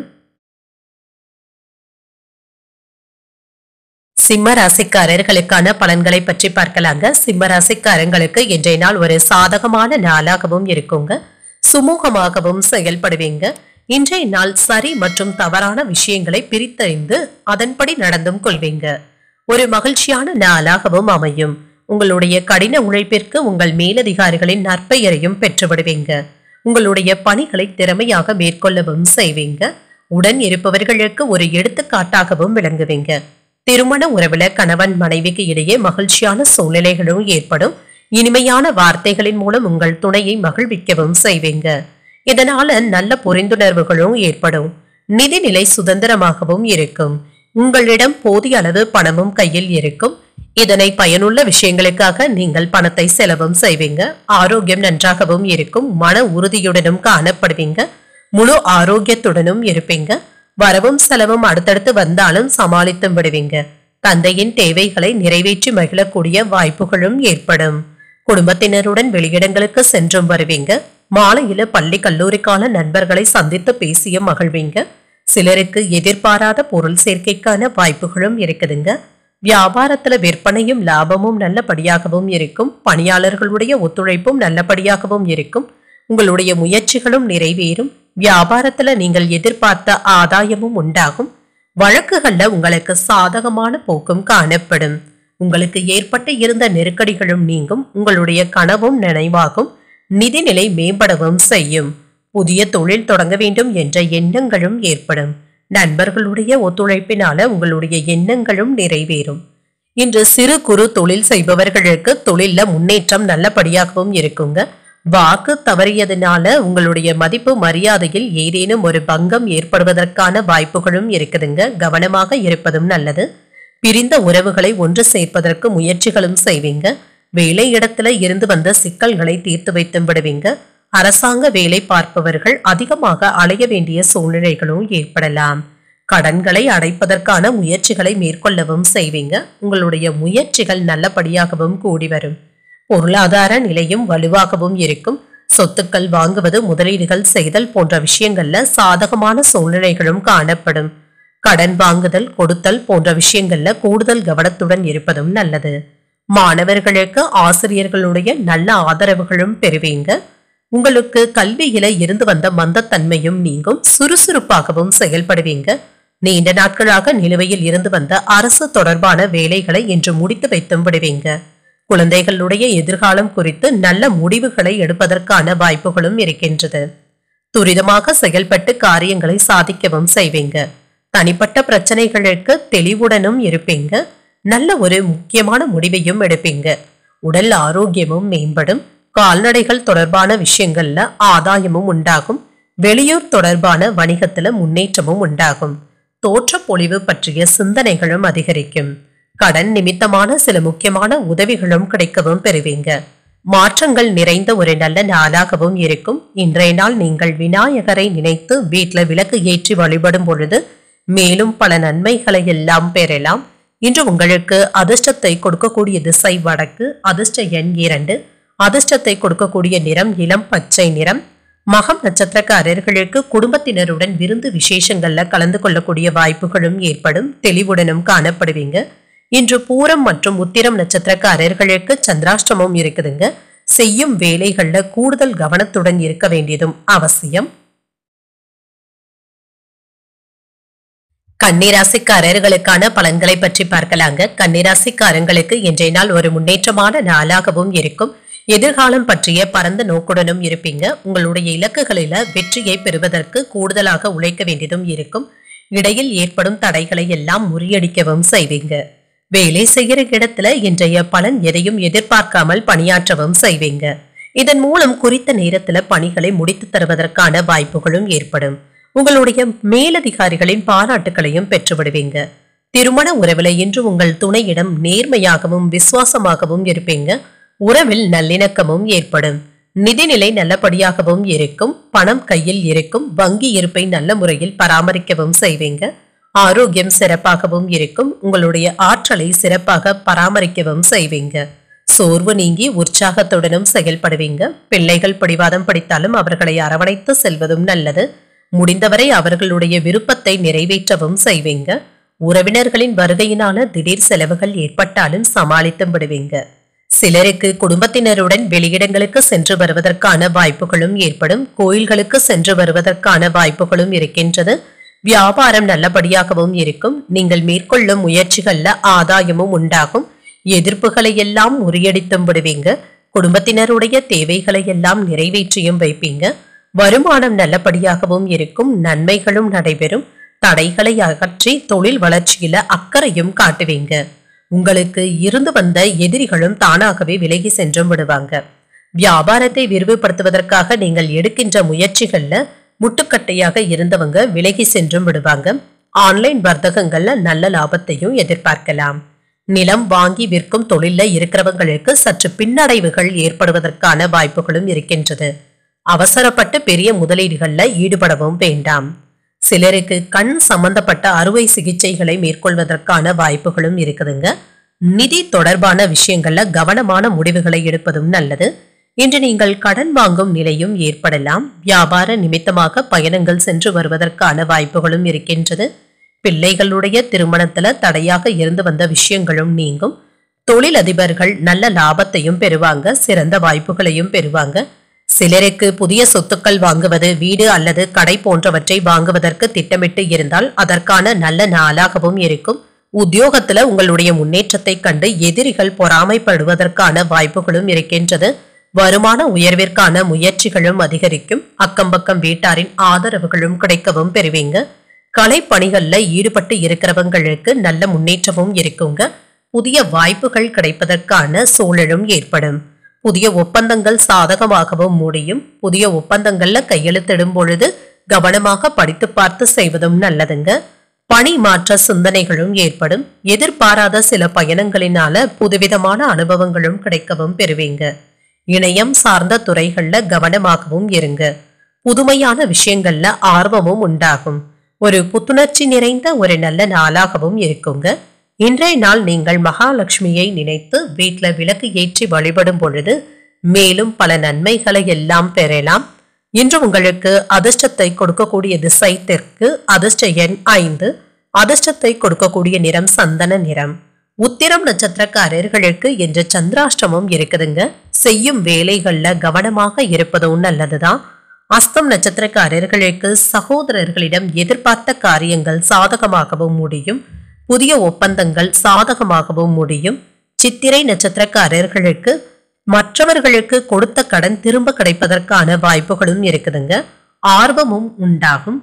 சிம்ம ராசிக்காரர்களுக்கான பலன்களை பற்றி பார்க்கலாங்க சிம்ம ராசிக்காரங்களுக்கு இன்றைய நாள் ஒரு சாதகமான நாளாகவும் இருக்குங்க சுமூகமாகவும் செயல்படுவீங்க இன்றைய நாள் சரி மற்றும் தவறான விஷயங்களை பிரித்தறிந்து அதன்படி நடந்தும் கொள்வீங்க ஒரு மகிழ்ச்சியான நாளாகவும் அமையும் உங்களுடைய கடின உழைப்பிற்கு உங்கள் மேலதிகாரிகளின் நற்பெயரையும் பெற்றுவிடுவீங்க உங்களுடைய பணிகளை திறமையாக மேற்கொள்ளவும் செய்வீங்க உடன் இருப்பவர்களுக்கு ஒரு எடுத்துக்காட்டாகவும் விளங்குவீங்க திருமண உறவுல கணவன் மனைவிக்கு இடையே மகிழ்ச்சியான சூழ்நிலைகளும் ஏற்படும் இனிமையான வார்த்தைகளின் மூலம் உங்கள் துணையை மகிழ்விக்கவும் செய்வீங்க இதனால நல்ல புரிந்துணர்வுகளும் ஏற்படும் நிதிநிலை சுதந்திரமாகவும் இருக்கும் உங்களிடம் போதிய அளவு பணமும் கையில் இருக்கும் இதனை பயனுள்ள விஷயங்களுக்காக நீங்கள் பணத்தை செலவும் செய்வீங்க ஆரோக்கியம் நன்றாகவும் இருக்கும் மன உறுதியுடனும் காணப்படுவீங்க முழு ஆரோக்கியத்துடனும் இருப்பீங்க வரவும் செலவும் அடுத்தடுத்து வந்தாலும் சமாளித்தும் விடுவீங்க தந்தையின் தேவைகளை நிறைவேற்றி மகிழக்கூடிய வாய்ப்புகளும் ஏற்படும் குடும்பத்தினருடன் வெளியிடங்களுக்கு சென்றும் வருவீங்க மாலையில பள்ளி கல்லூரிக்கான நண்பர்களை சந்தித்து பேசியும் மகிழ்வீங்க சிலருக்கு எதிர்பாராத பொருள் சேர்க்கைக்கான வாய்ப்புகளும் இருக்குதுங்க வியாபாரத்துல விற்பனையும் லாபமும் நல்லபடியாகவும் இருக்கும் பணியாளர்களுடைய ஒத்துழைப்பும் நல்லபடியாகவும் இருக்கும் உங்களுடைய முயற்சிகளும் நிறைவேறும் வியாபாரத்துல நீங்கள் எதிர்பார்த்த ஆதாயமும் உண்டாகும் வழக்குகள்ல உங்களுக்கு சாதகமான போக்கும் காணப்படும் உங்களுக்கு ஏற்பட்டு இருந்த நெருக்கடிகளும் நீங்கும் உங்களுடைய கனவும் நினைவாகும் நிதிநிலை மேம்படவும் செய்யும் புதிய தொழில் தொடங்க வேண்டும் என்ற எண்ணங்களும் ஏற்படும் நண்பர்களுடைய ஒத்துழைப்பினால உங்களுடைய எண்ணங்களும் நிறைவேறும் இன்று சிறு குறு தொழில் செய்பவர்களுக்கு தொழில்ல முன்னேற்றம் நல்லபடியாகவும் இருக்குங்க வாக்கு தவறியதுனால உங்களுடைய மதிப்பு மரியாதையில் ஏதேனும் ஒரு பங்கம் ஏற்படுவதற்கான வாய்ப்புகளும் இருக்குதுங்க கவனமாக இருப்பதும் நல்லது பிரிந்த உறவுகளை ஒன்று சேர்ப்பதற்கு முயற்சிகளும் செய்வீங்க வேலை இடத்துல இருந்து வந்த சிக்கல்களை தீர்த்து வைத்து விடுவீங்க அரசாங்க வேலை பார்ப்பவர்கள் அதிகமாக அலைய வேண்டிய சூழ்நிலைகளும் ஏற்படலாம் கடன்களை அடைப்பதற்கான முயற்சிகளை மேற்கொள்ளவும் செய்வீங்க உங்களுடைய முயற்சிகள் நல்லபடியாகவும் கூடி வரும் பொருளாதார நிலையும் வலுவாகவும் இருக்கும் சொத்துக்கள் வாங்குவது முதலீடுகள் செய்தல் போன்ற விஷயங்கள்ல சாதகமான சூழ்நிலைகளும் காணப்படும் கடன் வாங்குதல் கொடுத்தல் போன்ற விஷயங்கள்ல கூடுதல் கவனத்துடன் இருப்பதும் நல்லது மாணவர்களுக்கு ஆசிரியர்களுடைய நல்ல ஆதரவுகளும் பெறுவீங்க உங்களுக்கு கல்வியில இருந்து வந்த மந்தத்தன்மையும் நீங்கும் சுறுசுறுப்பாகவும் செயல்படுவீங்க நீண்ட நாட்களாக நிலுவையில் இருந்து வந்த அரசு தொடர்பான வேலைகளை இன்று முடித்து வைத்தும் விடுவீங்க குழந்தைகளுடைய எதிர்காலம் குறித்து நல்ல முடிவுகளை எடுப்பதற்கான வாய்ப்புகளும் இருக்கின்றது துரிதமாக செயல்பட்டு காரியங்களை சாதிக்கவும் செய்வீங்க தனிப்பட்ட பிரச்சனைகளுக்கு தெளிவுடனும் இருப்பீங்க நல்ல ஒரு முக்கியமான முடிவையும் எடுப்பீங்க உடல் ஆரோக்கியமும் மேம்படும் கால்நடைகள் தொடர்பான விஷயங்கள்ல ஆதாயமும் உண்டாகும் வெளியூர் தொடர்பான வணிகத்துல முன்னேற்றமும் உண்டாகும் தோற்றப்பொழிவு பற்றிய சிந்தனைகளும் அதிகரிக்கும் கடன் நிமித்தமான சில முக்கியமான உதவிகளும் கிடைக்கவும் பெறுவீங்க மாற்றங்கள் நிறைந்த ஒரு நல்ல நாளாகவும் இருக்கும் இன்றைய நாள் நீங்கள் விநாயகரை நினைத்து வீட்ல விளக்கு ஏற்றி வழிபடும் பொழுது மேலும் பல நன்மைகளை எல்லாம் பெறலாம் இன்று உங்களுக்கு அதிர்ஷ்டத்தை கொடுக்கக்கூடிய திசை வடக்கு அதிர்ஷ்ட எண் இரண்டு அதிர்ஷ்டத்தை கொடுக்கக்கூடிய நிறம் இளம் பச்சை நிறம் மகம் நட்சத்திரக்காரர்களுக்கு குடும்பத்தினருடன் விருந்து விசேஷங்கள்ல கலந்து கொள்ளக்கூடிய வாய்ப்புகளும் ஏற்படும் தெளிவுடனும் காணப்படுவீங்க இன்று பூரம் மற்றும் உத்திரம் நட்சத்திரக்காரர்களுக்கு சந்திராஷ்டமம் இருக்குதுங்க செய்யும் வேலைகள்ல கூடுதல் கவனத்துடன் இருக்க வேண்டியதும் அவசியம் கன்னிராசிக்காரர்களுக்கான பலன்களை பற்றி பார்க்கலாங்க கன்னிராசிக்காரங்களுக்கு இன்றைய நாள் ஒரு முன்னேற்றமான நாளாகவும் இருக்கும் எதிர்காலம் பற்றிய பரந்த நோக்குடனும் இருப்பீங்க உங்களுடைய இலக்குகளில வெற்றியை பெறுவதற்கு கூடுதலாக உழைக்க வேண்டியதும் இருக்கும் இடையில் ஏற்படும் தடைகளை எல்லாம் முறியடிக்கவும் செய்வீங்க வேலை செய்கிற இடத்துல இன்றைய பலன் எதையும் எதிர்பார்க்காமல் பணியாற்றவும் செய்வீங்க இதன் மூலம் குறித்த நேரத்துல பணிகளை முடித்து தருவதற்கான வாய்ப்புகளும் ஏற்படும் உங்களுடைய மேலதிகாரிகளின் பாராட்டுகளையும் பெற்றுவிடுவீங்க திருமண உறவில் இன்று உங்கள் துணையிடம் நேர்மையாகவும் விசுவாசமாகவும் இருப்பீங்க உறவில் நல்லிணக்கமும் ஏற்படும் நிதிநிலை நல்லபடியாகவும் இருக்கும் பணம் கையில் இருக்கும் வங்கி இருப்பை நல்ல முறையில் பராமரிக்கவும் செய்வீங்க ஆரோக்கியம் சிறப்பாகவும் இருக்கும் உங்களுடைய ஆற்றலை சிறப்பாக பராமரிக்கவும் செய்வீங்க சோர்வு நீங்கி உற்சாகத்துடனும் செயல்படுவீங்க பிள்ளைகள் பிடிவாதம் படித்தாலும் அவர்களை அரவணைத்து செல்வதும் நல்லது முடிந்தவரை அவர்களுடைய விருப்பத்தை நிறைவேற்றவும் செய்வீங்க உறவினர்களின் வருகையினால திடீர் செலவுகள் ஏற்பட்டாலும் சமாளித்து விடுவீங்க சிலருக்கு குடும்பத்தினருடன் வெளியிடங்களுக்கு சென்று வருவதற்கான வாய்ப்புகளும் ஏற்படும் கோயில்களுக்கு சென்று வருவதற்கான வாய்ப்புகளும் இருக்கின்றது வியாபாரம் நல்லபடியாகவும் இருக்கும் நீங்கள் மேற்கொள்ளும் முயற்சிகள்ல ஆதாயமும் உண்டாகும் எதிர்ப்புகளை எல்லாம் முறியடித்தும் விடுவீங்க குடும்பத்தினருடைய தேவைகளை எல்லாம் நிறைவேற்றியும் வைப்பீங்க வருமானம் நல்லபடியாகவும் இருக்கும் நன்மைகளும் நடைபெறும் தடைகளை அகற்றி தொழில் வளர்ச்சியில அக்கறையும் காட்டுவீங்க உங்களுக்கு இருந்து வந்த எதிரிகளும் தானாகவே விலகி சென்றும் விடுவாங்க வியாபாரத்தை விரிவுபடுத்துவதற்காக நீங்கள் எடுக்கின்ற முயற்சிகள்ல முட்டுக்கட்டையாக இருந்தவங்க விலகி சென்றும் விடுவாங்க ஆன்லைன் வர்த்தகங்கள்ல நல்ல லாபத்தையும் எதிர்பார்க்கலாம் நிலம் வாங்கி விற்கும் தொழில்ல இருக்கிறவங்களுக்கு சற்று பின்னடைவுகள் ஏற்படுவதற்கான வாய்ப்புகளும் இருக்கின்றது அவசரப்பட்டு பெரிய முதலீடுகள்ல ஈடுபடவும் வேண்டாம் சிலருக்கு கண் சம்பந்தப்பட்ட அறுவை சிகிச்சைகளை மேற்கொள்வதற்கான வாய்ப்புகளும் இருக்குதுங்க நிதி தொடர்பான விஷயங்கள்ல கவனமான முடிவுகளை எடுப்பதும் நல்லது இன்று நீங்கள் கடன் வாங்கும் நிலையும் ஏற்படலாம் வியாபார நிமித்தமாக பயணங்கள் சென்று வருவதற்கான வாய்ப்புகளும் இருக்கின்றது பிள்ளைகளுடைய திருமணத்துல தடையாக இருந்து வந்த விஷயங்களும் நீங்கும் தொழிலதிபர்கள் நல்ல லாபத்தையும் பெறுவாங்க சிறந்த வாய்ப்புகளையும் பெறுவாங்க சிலருக்கு புதிய சொத்துக்கள் வாங்குவது வீடு அல்லது கடை போன்றவற்றை வாங்குவதற்கு திட்டமிட்டு இருந்தால் அதற்கான நல்ல நாளாகவும் இருக்கும் உத்தியோகத்துல உங்களுடைய முன்னேற்றத்தை கண்டு எதிரிகள் பொறாமைப்படுவதற்கான வாய்ப்புகளும் இருக்கின்றது வருமான உயர்விற்கான முயற்சிகளும் அதிகரிக்கும் அக்கம் பக்கம் வீட்டாரின் ஆதரவுகளும் கிடைக்கவும் பெறுவீங்க கலை பணிகள்ல ஈடுபட்டு இருக்கிறவங்களுக்கு நல்ல முன்னேற்றமும் இருக்குங்க புதிய வாய்ப்புகள் கிடைப்பதற்கான சூழலும் ஏற்படும் புதிய ஒப்பந்தங்கள் சாதகமாகவும் முடியும் புதிய ஒப்பந்தங்கள்ல கையெழுத்திடும் பொழுது கவனமாக படித்து பார்த்து செய்வதும் நல்லதுங்க பணி மாற்ற சிந்தனைகளும் ஏற்படும் எதிர்பாராத சில பயணங்களினால புதுவிதமான அனுபவங்களும் கிடைக்கவும் பெறுவீங்க இணையம் சார்ந்த துறைகள்ல கவனமாகவும் இருங்க புதுமையான விஷயங்கள்ல ஆர்வமும் உண்டாகும் ஒரு புத்துணர்ச்சி நிறைந்த ஒரு நல்ல நாளாகவும் இருக்குங்க இன்றைய நாள் நீங்கள் மகாலட்சுமியை நினைத்து வீட்ல விளக்கு ஏற்றி வழிபடும் பொழுது மேலும் பல நன்மைகளை எல்லாம் பெறலாம் இன்று உங்களுக்கு அதிர்ஷ்டத்தை கொடுக்கக்கூடிய திசை தெற்கு அதிர்ஷ்ட எண் ஐந்து அதிர்ஷ்டத்தை கொடுக்கக்கூடிய நிறம் சந்தன நிறம் உத்திரம் நட்சத்திரக்காரர்களுக்கு இன்று சந்திராஷ்டமம் இருக்குதுங்க செய்யும் வேலைகள்ல கவனமாக இருப்பதும் நல்லதுதான் அஸ்தம் நட்சத்திரக்காரர்களுக்கு சகோதரர்களிடம் எதிர்பார்த்த காரியங்கள் சாதகமாகவும் முடியும் புதிய ஒப்பந்தங்கள் சாதகமாகவும் முடியும் சித்திரை நட்சத்திரக்காரர்களுக்கு மற்றவர்களுக்கு கொடுத்த கடன் திரும்ப கிடைப்பதற்கான வாய்ப்புகளும் இருக்குதுங்க ஆர்வமும் உண்டாகும்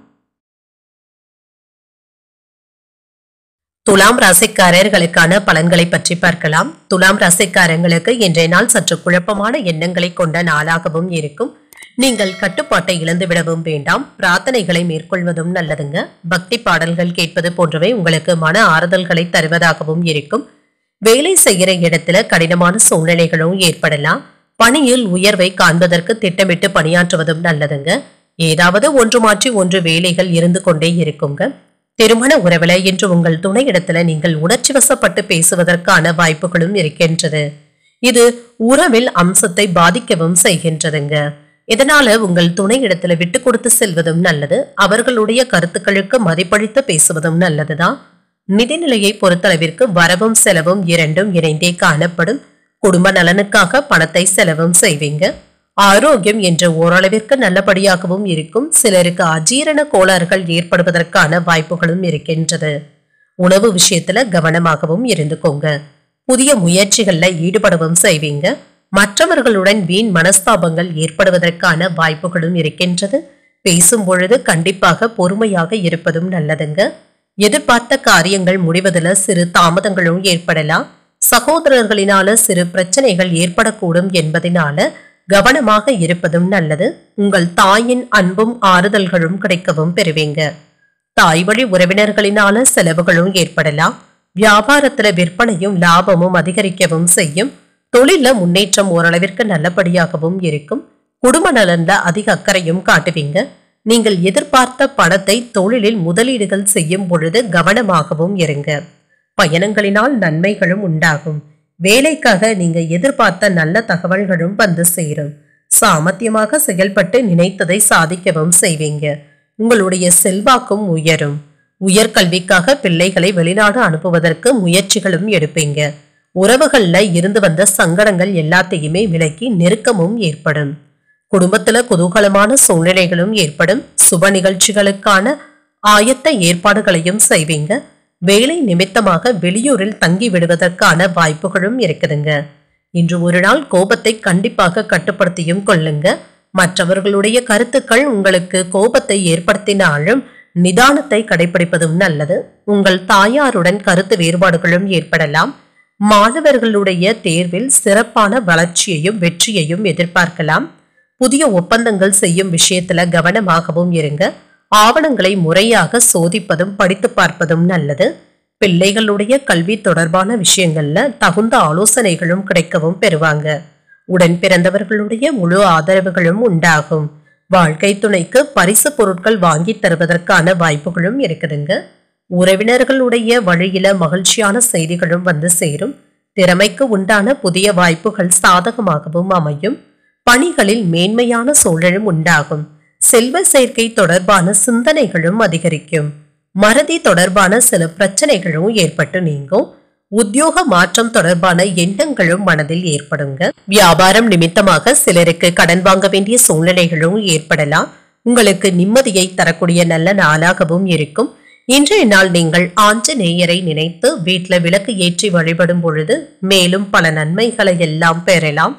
துலாம் ராசிக்காரர்களுக்கான பலன்களை பற்றி பார்க்கலாம் துலாம் ராசிக்காரங்களுக்கு இன்றைய நாள் சற்று குழப்பமான எண்ணங்களை கொண்ட நாளாகவும் இருக்கும் நீங்கள் கட்டுப்பாட்டை இழந்து விடவும் வேண்டாம் பிரார்த்தனைகளை மேற்கொள்வதும் நல்லதுங்க பக்தி பாடல்கள் கேட்பது போன்றவை உங்களுக்கு மன ஆறுதல்களை தருவதாகவும் இருக்கும் வேலை செய்கிற இடத்துல கடினமான சூழ்நிலைகளும் ஏற்படலாம் பணியில் உயர்வை காண்பதற்கு திட்டமிட்டு பணியாற்றுவதும் நல்லதுங்க ஏதாவது ஒன்று மாற்றி ஒன்று வேலைகள் இருந்து கொண்டே இருக்குங்க திருமண உறவுல இன்று உங்கள் துணையிடத்துல நீங்கள் உணர்ச்சி வசப்பட்டு பேசுவதற்கான வாய்ப்புகளும் இருக்கின்றது இது உறவில் அம்சத்தை பாதிக்கவும் செய்கின்றதுங்க இதனால உங்கள் துணை இடத்துல விட்டு கொடுத்து செல்வதும் நல்லது அவர்களுடைய கருத்துக்களுக்கு மதிப்பளித்து பேசுவதும் நல்லதுதான் நிதிநிலையை பொறுத்தளவிற்கு வரவும் செலவும் இரண்டும் இணைந்தே காணப்படும் குடும்ப நலனுக்காக பணத்தை செலவும் செய்வீங்க ஆரோக்கியம் என்ற ஓரளவிற்கு நல்லபடியாகவும் இருக்கும் சிலருக்கு அஜீரண கோளாறுகள் ஏற்படுவதற்கான வாய்ப்புகளும் இருக்கின்றது உணவு விஷயத்துல கவனமாகவும் இருந்துக்கோங்க புதிய முயற்சிகள்ல ஈடுபடவும் செய்வீங்க மற்றவர்களுடன் வீண் மனஸ்தாபங்கள் ஏற்படுவதற்கான வாய்ப்புகளும் இருக்கின்றது பேசும் பொழுது கண்டிப்பாக பொறுமையாக இருப்பதும் நல்லதுங்க எதிர்பார்த்த காரியங்கள் முடிவதில் சிறு தாமதங்களும் ஏற்படலாம் சகோதரர்களினால சிறு பிரச்சனைகள் ஏற்படக்கூடும் என்பதனால கவனமாக இருப்பதும் நல்லது உங்கள் தாயின் அன்பும் ஆறுதல்களும் கிடைக்கவும் பெறுவீங்க தாய் வழி உறவினர்களினால செலவுகளும் ஏற்படலாம் வியாபாரத்துல விற்பனையும் லாபமும் அதிகரிக்கவும் செய்யும் தொழில முன்னேற்றம் ஓரளவிற்கு நல்லபடியாகவும் இருக்கும் குடும்ப நலன்ல அதிக அக்கறையும் காட்டுவீங்க நீங்கள் எதிர்பார்த்த பணத்தை தொழிலில் முதலீடுகள் செய்யும் பொழுது கவனமாகவும் இருங்க பயணங்களினால் நன்மைகளும் உண்டாகும் வேலைக்காக நீங்க எதிர்பார்த்த நல்ல தகவல்களும் வந்து சேரும் சாமர்த்தியமாக செயல்பட்டு நினைத்ததை சாதிக்கவும் செய்வீங்க உங்களுடைய செல்வாக்கும் உயரும் உயர்கல்விக்காக பிள்ளைகளை வெளிநாடு அனுப்புவதற்கு முயற்சிகளும் எடுப்பீங்க உறவுகள்ல இருந்து வந்த சங்கடங்கள் எல்லாத்தையுமே விலக்கி நெருக்கமும் ஏற்படும் குடும்பத்துல குதூகலமான சூழ்நிலைகளும் ஏற்படும் சுப நிகழ்ச்சிகளுக்கான ஆயத்த ஏற்பாடுகளையும் செய்வீங்க வேலை நிமித்தமாக வெளியூரில் தங்கி விடுவதற்கான வாய்ப்புகளும் இருக்குதுங்க இன்று ஒரு நாள் கோபத்தை கண்டிப்பாக கட்டுப்படுத்தியும் கொள்ளுங்க மற்றவர்களுடைய கருத்துக்கள் உங்களுக்கு கோபத்தை ஏற்படுத்தினாலும் நிதானத்தை கடைபிடிப்பதும் நல்லது உங்கள் தாயாருடன் கருத்து வேறுபாடுகளும் ஏற்படலாம் மாணவர்களுடைய தேர்வில் சிறப்பான வளர்ச்சியையும் வெற்றியையும் எதிர்பார்க்கலாம் புதிய ஒப்பந்தங்கள் செய்யும் விஷயத்துல கவனமாகவும் இருங்க ஆவணங்களை முறையாக சோதிப்பதும் படித்து பார்ப்பதும் நல்லது பிள்ளைகளுடைய கல்வி தொடர்பான விஷயங்கள்ல தகுந்த ஆலோசனைகளும் கிடைக்கவும் பெறுவாங்க உடன் பிறந்தவர்களுடைய முழு ஆதரவுகளும் உண்டாகும் வாழ்க்கை துணைக்கு பரிசு பொருட்கள் வாங்கி தருவதற்கான வாய்ப்புகளும் இருக்குதுங்க உறவினர்களுடைய வழியில மகிழ்ச்சியான செய்திகளும் வந்து சேரும் திறமைக்கு உண்டான புதிய வாய்ப்புகள் சாதகமாகவும் அமையும் பணிகளில் மேன்மையான சூழலும் உண்டாகும் செல்வ சேர்க்கை தொடர்பான சிந்தனைகளும் அதிகரிக்கும் மறதி தொடர்பான சில பிரச்சனைகளும் ஏற்பட்டு நீங்கும் உத்தியோக மாற்றம் தொடர்பான எண்ணங்களும் மனதில் ஏற்படுங்க வியாபாரம் நிமித்தமாக சிலருக்கு கடன் வாங்க வேண்டிய சூழ்நிலைகளும் ஏற்படலாம் உங்களுக்கு நிம்மதியை தரக்கூடிய நல்ல நாளாகவும் இருக்கும் இன்றைய நாள் நீங்கள் ஆஞ்சநேயரை நினைத்து வீட்ல விளக்கு ஏற்றி வழிபடும் பொழுது மேலும் பல நன்மைகளை எல்லாம் பெறலாம்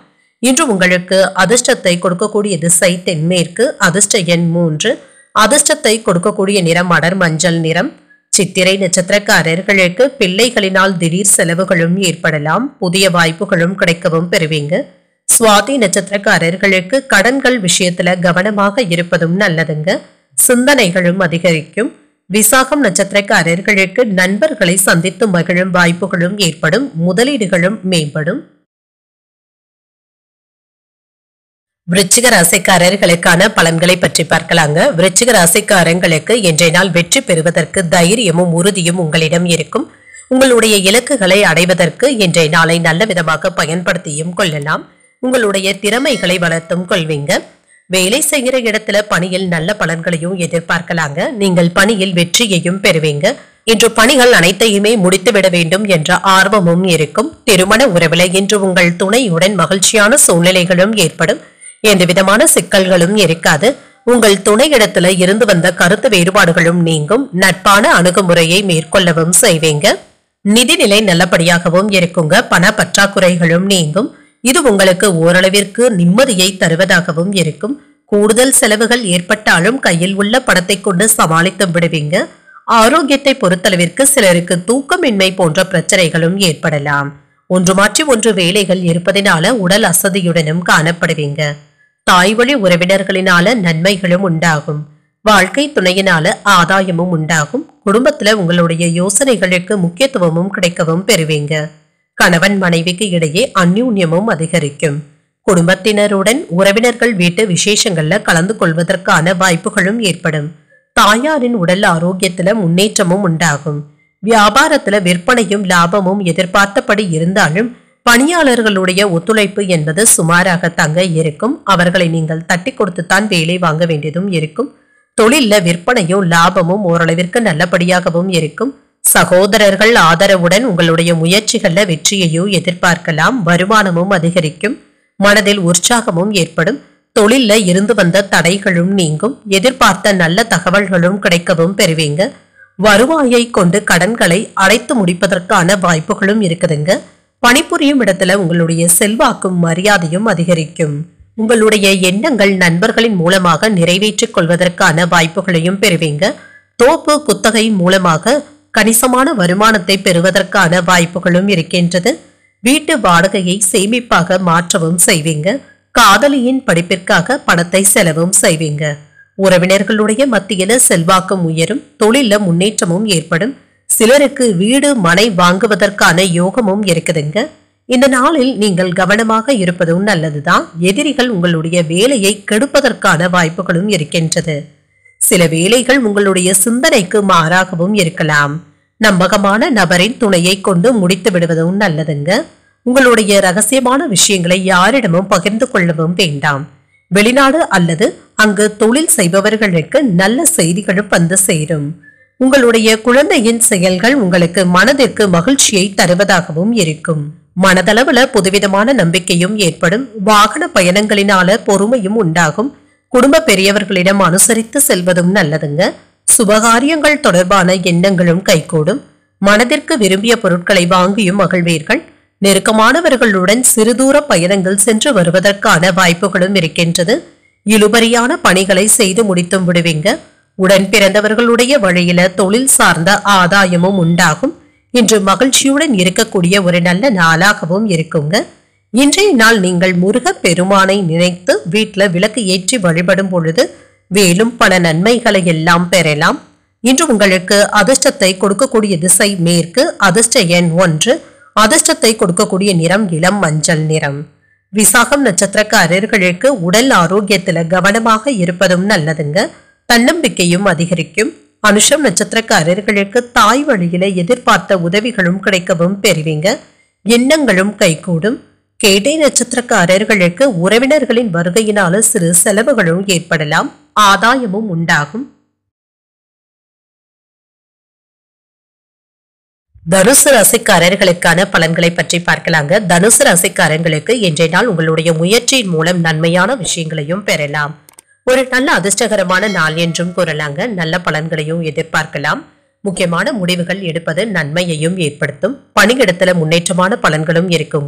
இன்று உங்களுக்கு அதிர்ஷ்டத்தை கொடுக்கக்கூடிய திசை தென்மேற்கு அதிர்ஷ்ட எண் மூன்று அதிர்ஷ்டத்தை கொடுக்கக்கூடிய நிறம் அடர் மஞ்சள் நிறம் சித்திரை நட்சத்திரக்காரர்களுக்கு பிள்ளைகளினால் திடீர் செலவுகளும் ஏற்படலாம் புதிய வாய்ப்புகளும் கிடைக்கவும் பெறுவீங்க சுவாதி நட்சத்திரக்காரர்களுக்கு கடன்கள் விஷயத்துல கவனமாக இருப்பதும் நல்லதுங்க சிந்தனைகளும் அதிகரிக்கும் விசாகம் நட்சத்திரக்காரர்களுக்கு நண்பர்களை சந்தித்து மகிழும் வாய்ப்புகளும் ஏற்படும் முதலீடுகளும் மேம்படும் விருச்சிக ராசிக்காரர்களுக்கான பலன்களை பற்றி பார்க்கலாங்க விருச்சிக ராசிக்காரங்களுக்கு இன்றைய நாள் வெற்றி பெறுவதற்கு தைரியமும் உறுதியும் உங்களிடம் இருக்கும் உங்களுடைய இலக்குகளை அடைவதற்கு இன்றைய நாளை நல்ல விதமாக பயன்படுத்தியும் கொள்ளலாம் உங்களுடைய திறமைகளை வளர்த்தும் கொள்வீங்க வேலை செய்கிற இடத்துல பணியில் நல்ல பலன்களையும் எதிர்பார்க்கலாங்க நீங்கள் பணியில் வெற்றியையும் பெறுவீங்க இன்று பணிகள் அனைத்தையுமே முடித்துவிட வேண்டும் என்ற ஆர்வமும் இருக்கும் திருமண உறவுல இன்று உங்கள் துணையுடன் மகிழ்ச்சியான சூழ்நிலைகளும் ஏற்படும் எந்த விதமான சிக்கல்களும் இருக்காது உங்கள் துணையிடத்துல இருந்து வந்த கருத்து வேறுபாடுகளும் நீங்கும் நட்பான அணுகுமுறையை மேற்கொள்ளவும் செய்வீங்க நிதிநிலை நல்லபடியாகவும் இருக்குங்க பண பற்றாக்குறைகளும் நீங்கும் இது உங்களுக்கு ஓரளவிற்கு நிம்மதியை தருவதாகவும் இருக்கும் கூடுதல் செலவுகள் ஏற்பட்டாலும் கையில் உள்ள பணத்தை கொண்டு சமாளித்து விடுவீங்க ஆரோக்கியத்தை பொறுத்தளவிற்கு சிலருக்கு தூக்கமின்மை போன்ற பிரச்சனைகளும் ஏற்படலாம் ஒன்று மாற்றி ஒன்று வேலைகள் இருப்பதினால உடல் அசதியுடனும் காணப்படுவீங்க தாய் வழி உறவினர்களினால நன்மைகளும் உண்டாகும் வாழ்க்கை துணையினால ஆதாயமும் உண்டாகும் குடும்பத்துல உங்களுடைய யோசனைகளுக்கு முக்கியத்துவமும் கிடைக்கவும் பெறுவீங்க கணவன் மனைவிக்கு இடையே அந்யூன்யமும் அதிகரிக்கும் குடும்பத்தினருடன் உறவினர்கள் வீட்டு விசேஷங்கள்ல கலந்து கொள்வதற்கான வாய்ப்புகளும் ஏற்படும் தாயாரின் உடல் ஆரோக்கியத்துல முன்னேற்றமும் உண்டாகும் வியாபாரத்துல விற்பனையும் லாபமும் எதிர்பார்த்தபடி இருந்தாலும் பணியாளர்களுடைய ஒத்துழைப்பு என்பது சுமாராக தங்க இருக்கும் அவர்களை நீங்கள் தட்டி கொடுத்துத்தான் வேலை வாங்க வேண்டியதும் இருக்கும் தொழில்ல விற்பனையும் லாபமும் ஓரளவிற்கு நல்லபடியாகவும் இருக்கும் சகோதரர்கள் ஆதரவுடன் உங்களுடைய முயற்சிகள்ல வெற்றியையும் எதிர்பார்க்கலாம் வருமானமும் அதிகரிக்கும் மனதில் உற்சாகமும் ஏற்படும் தொழில்ல இருந்து வந்த தடைகளும் நீங்கும் எதிர்பார்த்த நல்ல தகவல்களும் கிடைக்கவும் பெறுவீங்க வருவாயை கொண்டு கடன்களை அடைத்து முடிப்பதற்கான வாய்ப்புகளும் இருக்குதுங்க பணிபுரியும் இடத்துல உங்களுடைய செல்வாக்கும் மரியாதையும் அதிகரிக்கும் உங்களுடைய எண்ணங்கள் நண்பர்களின் மூலமாக நிறைவேற்றிக் கொள்வதற்கான வாய்ப்புகளையும் பெறுவீங்க தோப்பு குத்தகை மூலமாக கணிசமான வருமானத்தை பெறுவதற்கான வாய்ப்புகளும் இருக்கின்றது வீட்டு வாடகையை சேமிப்பாக மாற்றவும் செய்வீங்க காதலியின் படிப்பிற்காக பணத்தை செலவும் செய்வீங்க உறவினர்களுடைய மத்தியில செல்வாக்கும் உயரும் தொழில முன்னேற்றமும் ஏற்படும் சிலருக்கு வீடு மனை வாங்குவதற்கான யோகமும் இருக்குதுங்க இந்த நாளில் நீங்கள் கவனமாக இருப்பதும் நல்லதுதான் எதிரிகள் உங்களுடைய வேலையை கெடுப்பதற்கான வாய்ப்புகளும் இருக்கின்றது சில வேலைகள் உங்களுடைய சிந்தனைக்கு மாறாகவும் இருக்கலாம் நம்பகமான நபரின் துணையை கொண்டு முடித்து விடுவதும் நல்லதுங்க உங்களுடைய ரகசியமான விஷயங்களை யாரிடமும் பகிர்ந்து கொள்ளவும் வேண்டாம் வெளிநாடு அல்லது அங்கு தொழில் செய்பவர்களுக்கு நல்ல செய்திகளும் வந்து சேரும் உங்களுடைய குழந்தையின் செயல்கள் உங்களுக்கு மனதிற்கு மகிழ்ச்சியை தருவதாகவும் இருக்கும் மனதளவுல புதுவிதமான நம்பிக்கையும் ஏற்படும் வாகன பயணங்களினால பொறுமையும் உண்டாகும் குடும்ப பெரியவர்களிடம் அனுசரித்து செல்வதும் நல்லதுங்க சுபகாரியங்கள் தொடர்பான எண்ணங்களும் கைகூடும் மனதிற்கு விரும்பிய பொருட்களை வாங்கியும் மகிழ்வீர்கள் நெருக்கமானவர்களுடன் சிறுதூர பயணங்கள் சென்று வருவதற்கான வாய்ப்புகளும் இருக்கின்றது இழுபறியான பணிகளை செய்து முடித்தும் விடுவீங்க உடன் பிறந்தவர்களுடைய வழியில தொழில் சார்ந்த ஆதாயமும் உண்டாகும் இன்று மகிழ்ச்சியுடன் இருக்கக்கூடிய ஒரு நல்ல நாளாகவும் இருக்குங்க இன்றைய நாள் நீங்கள் முருக பெருமானை நினைத்து வீட்ல விளக்கு ஏற்றி வழிபடும் பொழுது வேலும் பல நன்மைகளை எல்லாம் பெறலாம் இன்று உங்களுக்கு அதிர்ஷ்டத்தை கொடுக்கக்கூடிய திசை மேற்கு அதிர்ஷ்ட எண் ஒன்று அதிர்ஷ்டத்தை கொடுக்கக்கூடிய நிறம் இளம் மஞ்சள் நிறம் விசாகம் நட்சத்திரக்காரர்களுக்கு உடல் ஆரோக்கியத்துல கவனமாக இருப்பதும் நல்லதுங்க தன்னம்பிக்கையும் அதிகரிக்கும் அனுஷம் நட்சத்திரக்காரர்களுக்கு தாய் வழியில எதிர்பார்த்த உதவிகளும் கிடைக்கவும் பெறுவீங்க எண்ணங்களும் கைகூடும் கேட்டை நட்சத்திரக்காரர்களுக்கு உறவினர்களின் வருகையினால சிறு செலவுகளும் ஏற்படலாம் ஆதாயமும் உண்டாகும் தனுசு ராசிக்காரர்களுக்கான பலன்களை பற்றி பார்க்கலாங்க தனுசு ராசிக்காரர்களுக்கு இன்றைய நாள் உங்களுடைய முயற்சியின் மூலம் நன்மையான விஷயங்களையும் பெறலாம் ஒரு நல்ல அதிர்ஷ்டகரமான நாள் என்றும் கூறலாங்க நல்ல பலன்களையும் எதிர்பார்க்கலாம் முக்கியமான முடிவுகள் எடுப்பது நன்மையையும் ஏற்படுத்தும் பணியிடத்துல முன்னேற்றமான பலன்களும் இருக்குங்க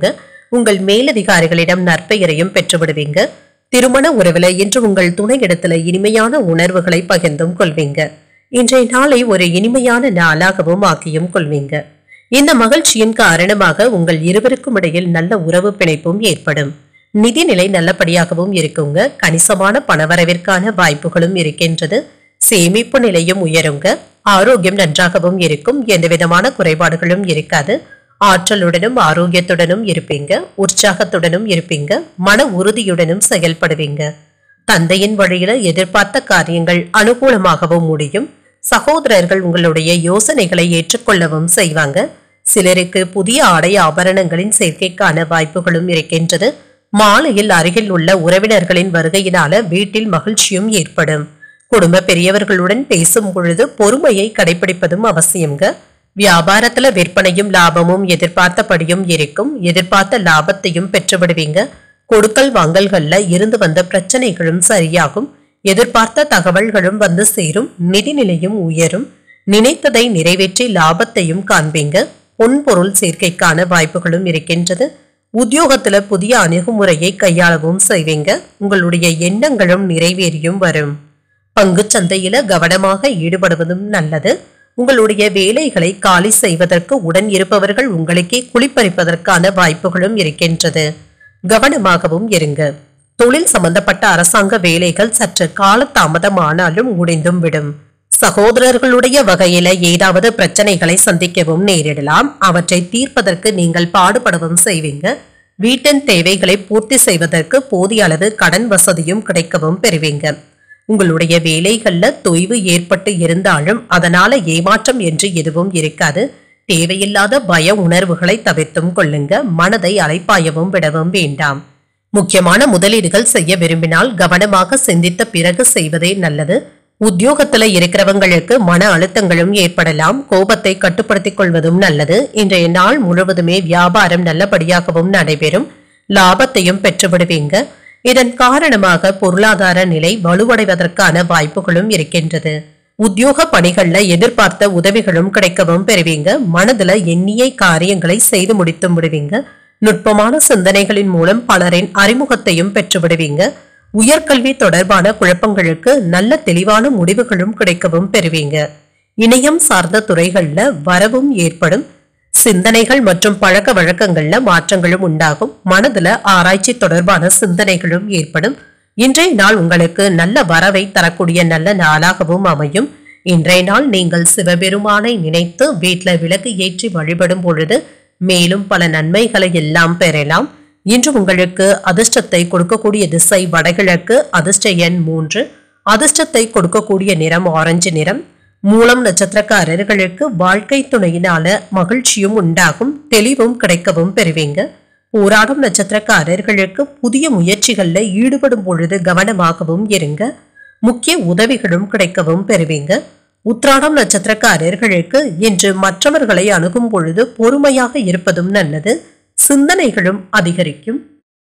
உங்கள் மேலதிகாரிகளிடம் நற்பெயரையும் பெற்றுவிடுவீங்க திருமண உறவுல இன்று உங்கள் துணையிடத்துல இனிமையான உணர்வுகளை பகிர்ந்தும் கொள்வீங்க இன்றைய நாளை ஒரு இனிமையான நாளாகவும் ஆக்கியும் கொள்வீங்க இந்த மகிழ்ச்சியின் காரணமாக உங்கள் இருவருக்கும் இடையில் நல்ல உறவு பிணைப்பும் ஏற்படும் நிதிநிலை நல்லபடியாகவும் இருக்குங்க கணிசமான பணவரவிற்கான வாய்ப்புகளும் இருக்கின்றது சேமிப்பு நிலையும் உயருங்க ஆரோக்கியம் நன்றாகவும் இருக்கும் எந்த விதமான குறைபாடுகளும் இருக்காது ஆற்றலுடனும் ஆரோக்கியத்துடனும் இருப்பீங்க உற்சாகத்துடனும் இருப்பீங்க மன உறுதியுடனும் செயல்படுவீங்க தந்தையின் வழியில எதிர்பார்த்த காரியங்கள் அனுகூலமாகவும் முடியும் சகோதரர்கள் உங்களுடைய யோசனைகளை ஏற்றுக்கொள்ளவும் செய்வாங்க சிலருக்கு புதிய ஆடை ஆபரணங்களின் சேர்க்கைக்கான வாய்ப்புகளும் இருக்கின்றது மாலையில் அருகில் உள்ள உறவினர்களின் வருகையினால வீட்டில் மகிழ்ச்சியும் ஏற்படும் குடும்ப பெரியவர்களுடன் பேசும் பொழுது பொறுமையை கடைபிடிப்பதும் அவசியங்க வியாபாரத்துல விற்பனையும் லாபமும் எதிர்பார்த்தபடியும் இருக்கும் எதிர்பார்த்த லாபத்தையும் பெற்றுவிடுவீங்க கொடுக்கல் வாங்கல்கள்ல இருந்து வந்த பிரச்சனைகளும் சரியாகும் எதிர்பார்த்த தகவல்களும் வந்து சேரும் நிதிநிலையும் உயரும் நினைத்ததை நிறைவேற்றி லாபத்தையும் காண்பீங்க பொன்பொருள் சேர்க்கைக்கான வாய்ப்புகளும் இருக்கின்றது உத்தியோகத்துல புதிய அணுகுமுறையை கையாளவும் செய்வீங்க உங்களுடைய எண்ணங்களும் நிறைவேறியும் வரும் பங்கு சந்தையில கவனமாக ஈடுபடுவதும் நல்லது உங்களுடைய வேலைகளை காலி செய்வதற்கு உடன் இருப்பவர்கள் உங்களுக்கே குளிப்பறிப்பதற்கான வாய்ப்புகளும் இருக்கின்றது கவனமாகவும் இருங்க தொழில் சம்பந்தப்பட்ட அரசாங்க வேலைகள் சற்று காலதாமதமானாலும் முடிந்தும் விடும் சகோதரர்களுடைய வகையில ஏதாவது பிரச்சனைகளை சந்திக்கவும் நேரிடலாம் அவற்றை தீர்ப்பதற்கு நீங்கள் பாடுபடவும் செய்வீங்க வீட்டின் தேவைகளை பூர்த்தி செய்வதற்கு போதிய அளவு கடன் வசதியும் கிடைக்கவும் பெறுவீங்க உங்களுடைய வேலைகள்ல தொய்வு ஏற்பட்டு இருந்தாலும் அதனால ஏமாற்றம் என்று எதுவும் இருக்காது தேவையில்லாத பய உணர்வுகளை தவிர்த்தும் கொள்ளுங்க மனதை அலைப்பாயவும் விடவும் வேண்டாம் முக்கியமான முதலீடுகள் செய்ய விரும்பினால் கவனமாக சிந்தித்த பிறகு செய்வதே நல்லது உத்தியோகத்துல இருக்கிறவங்களுக்கு மன அழுத்தங்களும் ஏற்படலாம் கோபத்தை கட்டுப்படுத்திக் கொள்வதும் நல்லது இன்றைய நாள் முழுவதுமே வியாபாரம் நல்லபடியாகவும் நடைபெறும் லாபத்தையும் பெற்றுவிடுவீங்க இதன் காரணமாக பொருளாதார நிலை வலுவடைவதற்கான வாய்ப்புகளும் இருக்கின்றது உத்தியோக பணிகள்ல எதிர்பார்த்த உதவிகளும் கிடைக்கவும் பெறுவீங்க மனதுல எண்ணிய காரியங்களை செய்து முடித்தும் விடுவீங்க நுட்பமான சிந்தனைகளின் மூலம் பலரின் அறிமுகத்தையும் பெற்று விடுவீங்க உயர்கல்வி தொடர்பான குழப்பங்களுக்கு நல்ல தெளிவான முடிவுகளும் கிடைக்கவும் பெறுவீங்க இணையம் சார்ந்த துறைகள்ல வரவும் ஏற்படும் சிந்தனைகள் மற்றும் பழக்க வழக்கங்கள்ல மாற்றங்களும் உண்டாகும் மனதுல ஆராய்ச்சி தொடர்பான சிந்தனைகளும் ஏற்படும் இன்றைய நாள் உங்களுக்கு நல்ல வரவை தரக்கூடிய நல்ல நாளாகவும் அமையும் இன்றைய நாள் நீங்கள் சிவபெருமானை நினைத்து வீட்ல விளக்கு ஏற்றி வழிபடும் பொழுது மேலும் பல நன்மைகளை எல்லாம் பெறலாம் இன்று உங்களுக்கு அதிர்ஷ்டத்தை கொடுக்கக்கூடிய திசை வடகிழக்கு அதிர்ஷ்ட எண் மூன்று அதிர்ஷ்டத்தை கொடுக்கக்கூடிய நிறம் ஆரஞ்சு நிறம் மூலம் நட்சத்திரக்காரர்களுக்கு வாழ்க்கை துணையினால மகிழ்ச்சியும் உண்டாகும் தெளிவும் கிடைக்கவும் பெறுவீங்க போராடும் நட்சத்திரக்காரர்களுக்கு புதிய முயற்சிகள்ல ஈடுபடும் பொழுது கவனமாகவும் இருங்க முக்கிய உதவிகளும் கிடைக்கவும் பெறுவீங்க உத்ராடம் நட்சத்திரக்காரர்களுக்கு இன்று மற்றவர்களை அணுகும் பொழுது பொறுமையாக இருப்பதும் நல்லது சிந்தனைகளும் அதிகரிக்கும்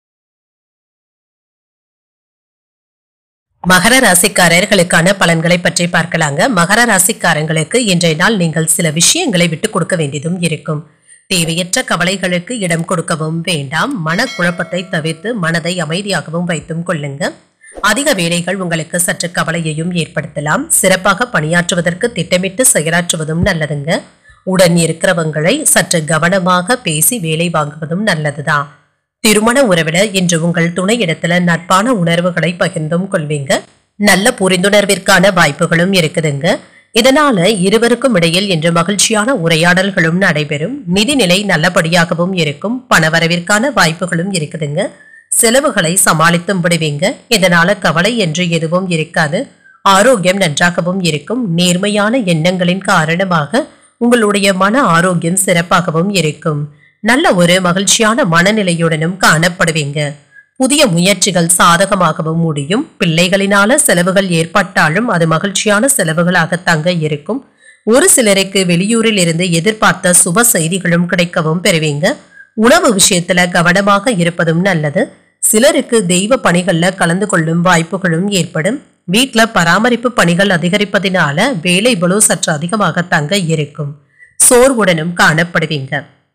மகர ராசிக்காரர்களுக்கான பலன்களை பற்றி பார்க்கலாங்க மகர ராசிக்காரங்களுக்கு இன்றைய நாள் நீங்கள் சில விஷயங்களை விட்டு கொடுக்க வேண்டியதும் இருக்கும் தேவையற்ற கவலைகளுக்கு இடம் கொடுக்கவும் வேண்டாம் மனக்குழப்பத்தை தவிர்த்து மனதை அமைதியாகவும் வைத்தும் கொள்ளுங்க அதிக வேலைகள் உங்களுக்கு சற்று கவலையையும் ஏற்படுத்தலாம் சிறப்பாக பணியாற்றுவதற்கு திட்டமிட்டு செயலாற்றுவதும் நல்லதுங்க உடன் இருக்கிறவங்களை சற்று கவனமாக பேசி வேலை வாங்குவதும் நல்லதுதான் திருமண உறவிட இன்று உங்கள் துணை இடத்துல நட்பான உணர்வுகளை பகிர்ந்தும் கொள்வீங்க நல்ல புரிந்துணர்விற்கான வாய்ப்புகளும் இருக்குதுங்க இதனால இருவருக்கும் இடையில் இன்று மகிழ்ச்சியான உரையாடல்களும் நடைபெறும் நிதிநிலை நல்லபடியாகவும் இருக்கும் பணவரவிற்கான வாய்ப்புகளும் இருக்குதுங்க செலவுகளை சமாளித்தும் விடுவீங்க இதனால கவலை என்று எதுவும் இருக்காது ஆரோக்கியம் நன்றாகவும் இருக்கும் நேர்மையான எண்ணங்களின் காரணமாக உங்களுடைய மன ஆரோக்கியம் சிறப்பாகவும் இருக்கும் நல்ல ஒரு மகிழ்ச்சியான மனநிலையுடனும் காணப்படுவீங்க புதிய முயற்சிகள் சாதகமாகவும் முடியும் பிள்ளைகளினால செலவுகள் ஏற்பட்டாலும் அது மகிழ்ச்சியான செலவுகளாக தங்க இருக்கும் ஒரு சிலருக்கு வெளியூரில் இருந்து எதிர்பார்த்த சுப செய்திகளும் கிடைக்கவும் பெறுவீங்க உணவு விஷயத்துல கவனமாக இருப்பதும் நல்லது சிலருக்கு தெய்வ பணிகள்ல கலந்து கொள்ளும் வாய்ப்புகளும் ஏற்படும் வீட்ல பராமரிப்பு பணிகள் அதிகரிப்பதினால வேலை பளு சற்று அதிகமாக தங்க இருக்கும் சோர்வுடனும் காணப்படுவீங்க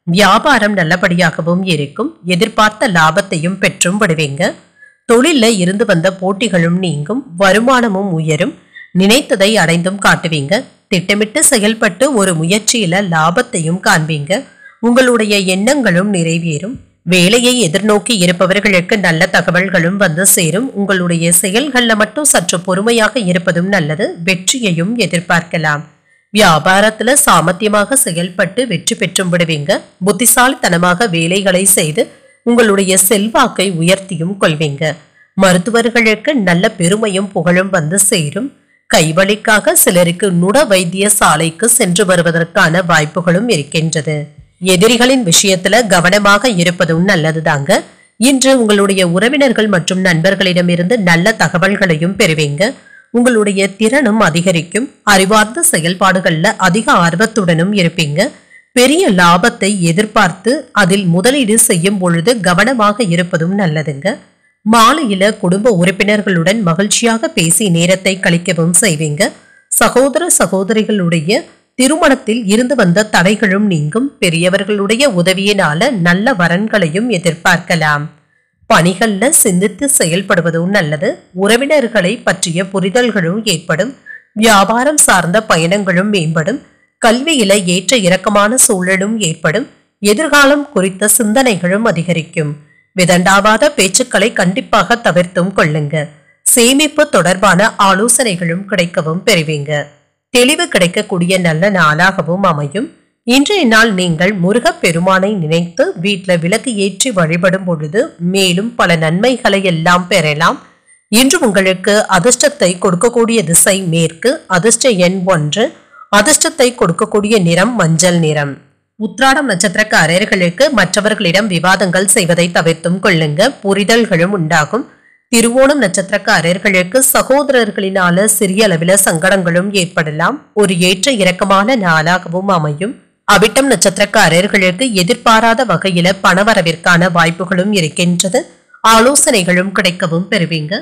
வியாபாரம் நல்லபடியாகவும் இருக்கும் எதிர்பார்த்த லாபத்தையும் பெற்றும் விடுவீங்க தொழில்ல இருந்து வந்த போட்டிகளும் நீங்கும் வருமானமும் உயரும் நினைத்ததை அடைந்தும் காட்டுவீங்க திட்டமிட்டு செயல்பட்டு ஒரு முயற்சியில லாபத்தையும் காண்பீங்க உங்களுடைய எண்ணங்களும் நிறைவேறும் வேலையை எதிர்நோக்கி இருப்பவர்களுக்கு நல்ல தகவல்களும் வந்து சேரும் உங்களுடைய செயல்கள்ல மட்டும் சற்று பொறுமையாக இருப்பதும் நல்லது வெற்றியையும் எதிர்பார்க்கலாம் வியாபாரத்துல சாமர்த்தியமாக செயல்பட்டு வெற்றி பெற்றும் விடுவீங்க புத்திசாலித்தனமாக வேலைகளை செய்து உங்களுடைய செல்வாக்கை உயர்த்தியும் கொள்வீங்க மருத்துவர்களுக்கு நல்ல பெருமையும் புகழும் வந்து சேரும் கைவழிக்காக சிலருக்கு நுட வைத்திய சாலைக்கு சென்று வருவதற்கான வாய்ப்புகளும் இருக்கின்றது எதிரிகளின் விஷயத்துல கவனமாக இருப்பதும் நல்லதுதாங்க இன்று உங்களுடைய உறவினர்கள் மற்றும் நண்பர்களிடமிருந்து நல்ல தகவல்களையும் பெறுவீங்க உங்களுடைய திறனும் அதிகரிக்கும் அறிவார்ந்த செயல்பாடுகள்ல அதிக ஆர்வத்துடனும் இருப்பீங்க பெரிய லாபத்தை எதிர்பார்த்து அதில் முதலீடு செய்யும் பொழுது கவனமாக இருப்பதும் நல்லதுங்க மாலையில குடும்ப உறுப்பினர்களுடன் மகிழ்ச்சியாக பேசி நேரத்தை கழிக்கவும் செய்வீங்க சகோதர சகோதரிகளுடைய திருமணத்தில் இருந்து வந்த தடைகளும் நீங்கும் பெரியவர்களுடைய உதவியினால நல்ல வரன்களையும் எதிர்பார்க்கலாம் பணிகள்ல சிந்தித்து செயல்படுவதும் நல்லது உறவினர்களை பற்றிய புரிதல்களும் ஏற்படும் வியாபாரம் சார்ந்த பயணங்களும் மேம்படும் கல்வியில ஏற்ற இறக்கமான சூழலும் ஏற்படும் எதிர்காலம் குறித்த சிந்தனைகளும் அதிகரிக்கும் விதண்டாவாத பேச்சுக்களை கண்டிப்பாக தவிர்த்தும் கொள்ளுங்க சேமிப்பு தொடர்பான ஆலோசனைகளும் கிடைக்கவும் பெறுவீங்க தெளிவு கிடைக்கக்கூடிய நல்ல நாளாகவும் அமையும் இன்றைய நாள் நீங்கள் முருகப் பெருமானை நினைத்து வீட்ல விளக்கு ஏற்றி வழிபடும் பொழுது மேலும் பல நன்மைகளை எல்லாம் பெறலாம் இன்று உங்களுக்கு அதிர்ஷ்டத்தை கொடுக்கக்கூடிய திசை மேற்கு அதிர்ஷ்ட எண் ஒன்று அதிர்ஷ்டத்தை கொடுக்கக்கூடிய நிறம் மஞ்சள் நிறம் உத்ராடம் நட்சத்திரக்காரர்களுக்கு மற்றவர்களிடம் விவாதங்கள் செய்வதை தவிர்த்தும் கொள்ளுங்க புரிதல்களும் உண்டாகும் திருவோணம் நட்சத்திரக்காரர்களுக்கு சகோதரர்களினால சிறிய அளவில சங்கடங்களும் ஏற்படலாம் ஒரு ஏற்ற இறக்கமான நாளாகவும் அமையும் அவிட்டம் நட்சத்திரக்காரர்களுக்கு எதிர்பாராத வகையில பணவரவிற்கான வாய்ப்புகளும் இருக்கின்றது ஆலோசனைகளும் கிடைக்கவும் பெறுவீங்க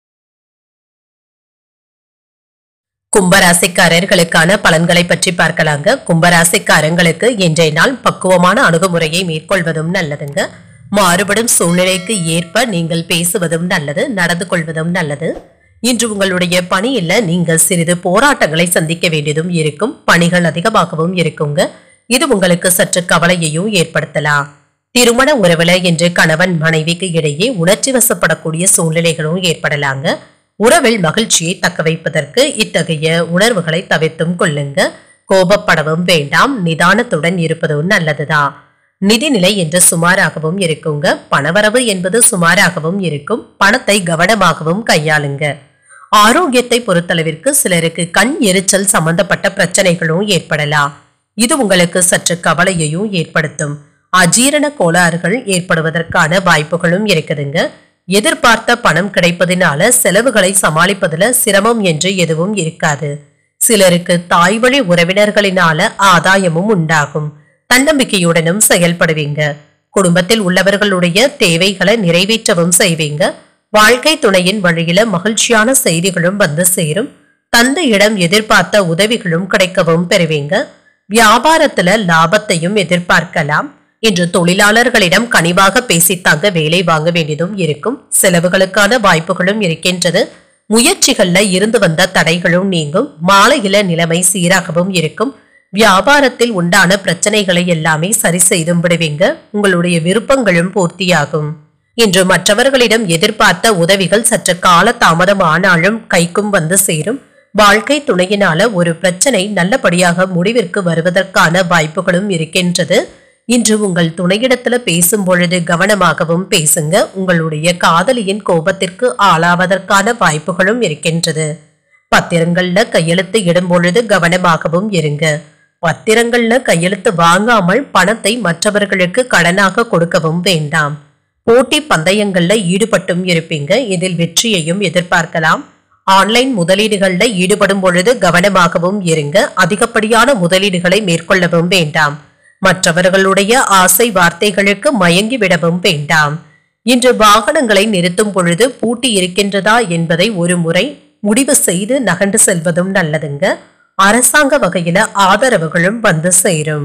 கும்பராசிக்காரர்களுக்கான பலன்களை பற்றி பார்க்கலாங்க கும்பராசிக்காரங்களுக்கு இன்றைய நாள் பக்குவமான அணுகுமுறையை மேற்கொள்வதும் நல்லதுங்க மாறுபடும் சூழ்நிலைக்கு ஏற்ப நீங்கள் பேசுவதும் நல்லது நடந்து கொள்வதும் நல்லது இன்று உங்களுடைய பணியில நீங்கள் சிறிது போராட்டங்களை சந்திக்க வேண்டியதும் இருக்கும் பணிகள் அதிகமாகவும் இருக்குங்க இது உங்களுக்கு சற்று கவலையையும் ஏற்படுத்தலாம் திருமண உறவுல என்று கணவன் மனைவிக்கு இடையே உணர்ச்சி வசப்படக்கூடிய சூழ்நிலைகளும் ஏற்படலாங்க உறவில் மகிழ்ச்சியை தக்க வைப்பதற்கு இத்தகைய உணர்வுகளை தவிர்த்தும் கொள்ளுங்க கோபப்படவும் வேண்டாம் நிதானத்துடன் இருப்பதும் நல்லதுதான் நிதிநிலை என்று சுமாராகவும் இருக்குங்க பணவரவு என்பது சுமாராகவும் இருக்கும் பணத்தை கவனமாகவும் கையாளுங்க ஆரோக்கியத்தை பொறுத்தளவிற்கு சிலருக்கு கண் எரிச்சல் சம்பந்தப்பட்ட பிரச்சனைகளும் ஏற்படலாம் இது உங்களுக்கு சற்று கவலையையும் ஏற்படுத்தும் அஜீரண கோளாறுகள் ஏற்படுவதற்கான வாய்ப்புகளும் இருக்குதுங்க எதிர்பார்த்த பணம் கிடைப்பதினால செலவுகளை சமாளிப்பதுல சிரமம் என்று எதுவும் இருக்காது சிலருக்கு தாய்வழி உறவினர்களினால ஆதாயமும் உண்டாகும் தன்னம்பிக்கையுடனும் செயல்படுவீங்க குடும்பத்தில் உள்ளவர்களுடைய தேவைகளை நிறைவேற்றவும் செய்வீங்க வாழ்க்கை துணையின் வழியில மகிழ்ச்சியான செய்திகளும் வந்து சேரும் தந்தையிடம் எதிர்பார்த்த உதவிகளும் கிடைக்கவும் பெறுவீங்க வியாபாரத்துல லாபத்தையும் எதிர்பார்க்கலாம் இன்று தொழிலாளர்களிடம் கனிவாக பேசித்தாங்க வேலை வாங்க வேண்டியதும் இருக்கும் செலவுகளுக்கான வாய்ப்புகளும் இருக்கின்றது முயற்சிகள்ல இருந்து வந்த தடைகளும் நீங்கும் மாலையில நிலைமை சீராகவும் இருக்கும் வியாபாரத்தில் உண்டான பிரச்சனைகளை எல்லாமே சரி செய்தும் விடுவீங்க உங்களுடைய விருப்பங்களும் பூர்த்தியாகும் இன்று மற்றவர்களிடம் எதிர்பார்த்த உதவிகள் சற்று கால தாமதம் ஆனாலும் கைக்கும் வந்து சேரும் வாழ்க்கை துணையினால ஒரு பிரச்சனை நல்லபடியாக முடிவிற்கு வருவதற்கான வாய்ப்புகளும் இருக்கின்றது இன்று உங்கள் துணையிடத்துல பேசும் பொழுது கவனமாகவும் பேசுங்க உங்களுடைய காதலியின் கோபத்திற்கு ஆளாவதற்கான வாய்ப்புகளும் இருக்கின்றது பத்திரங்கள்ல கையெழுத்து இடும் பொழுது கவனமாகவும் இருங்க பத்திரங்கள்ல கையெழுத்து வாங்காமல் பணத்தை மற்றவர்களுக்கு கடனாக கொடுக்கவும் வேண்டாம் போட்டி பந்தயங்கள்ல ஈடுபட்டும் இருப்பீங்க இதில் வெற்றியையும் எதிர்பார்க்கலாம் ஆன்லைன் முதலீடுகள்ல ஈடுபடும் பொழுது கவனமாகவும் இருங்க அதிகப்படியான முதலீடுகளை மேற்கொள்ளவும் வேண்டாம் மற்றவர்களுடைய ஆசை வார்த்தைகளுக்கு மயங்கி விடவும் வேண்டாம் இன்று வாகனங்களை நிறுத்தும் பொழுது பூட்டி இருக்கின்றதா என்பதை ஒரு முறை முடிவு செய்து நகண்டு செல்வதும் நல்லதுங்க அரசாங்க வகையில ஆதரவுகளும் வந்து சேரும்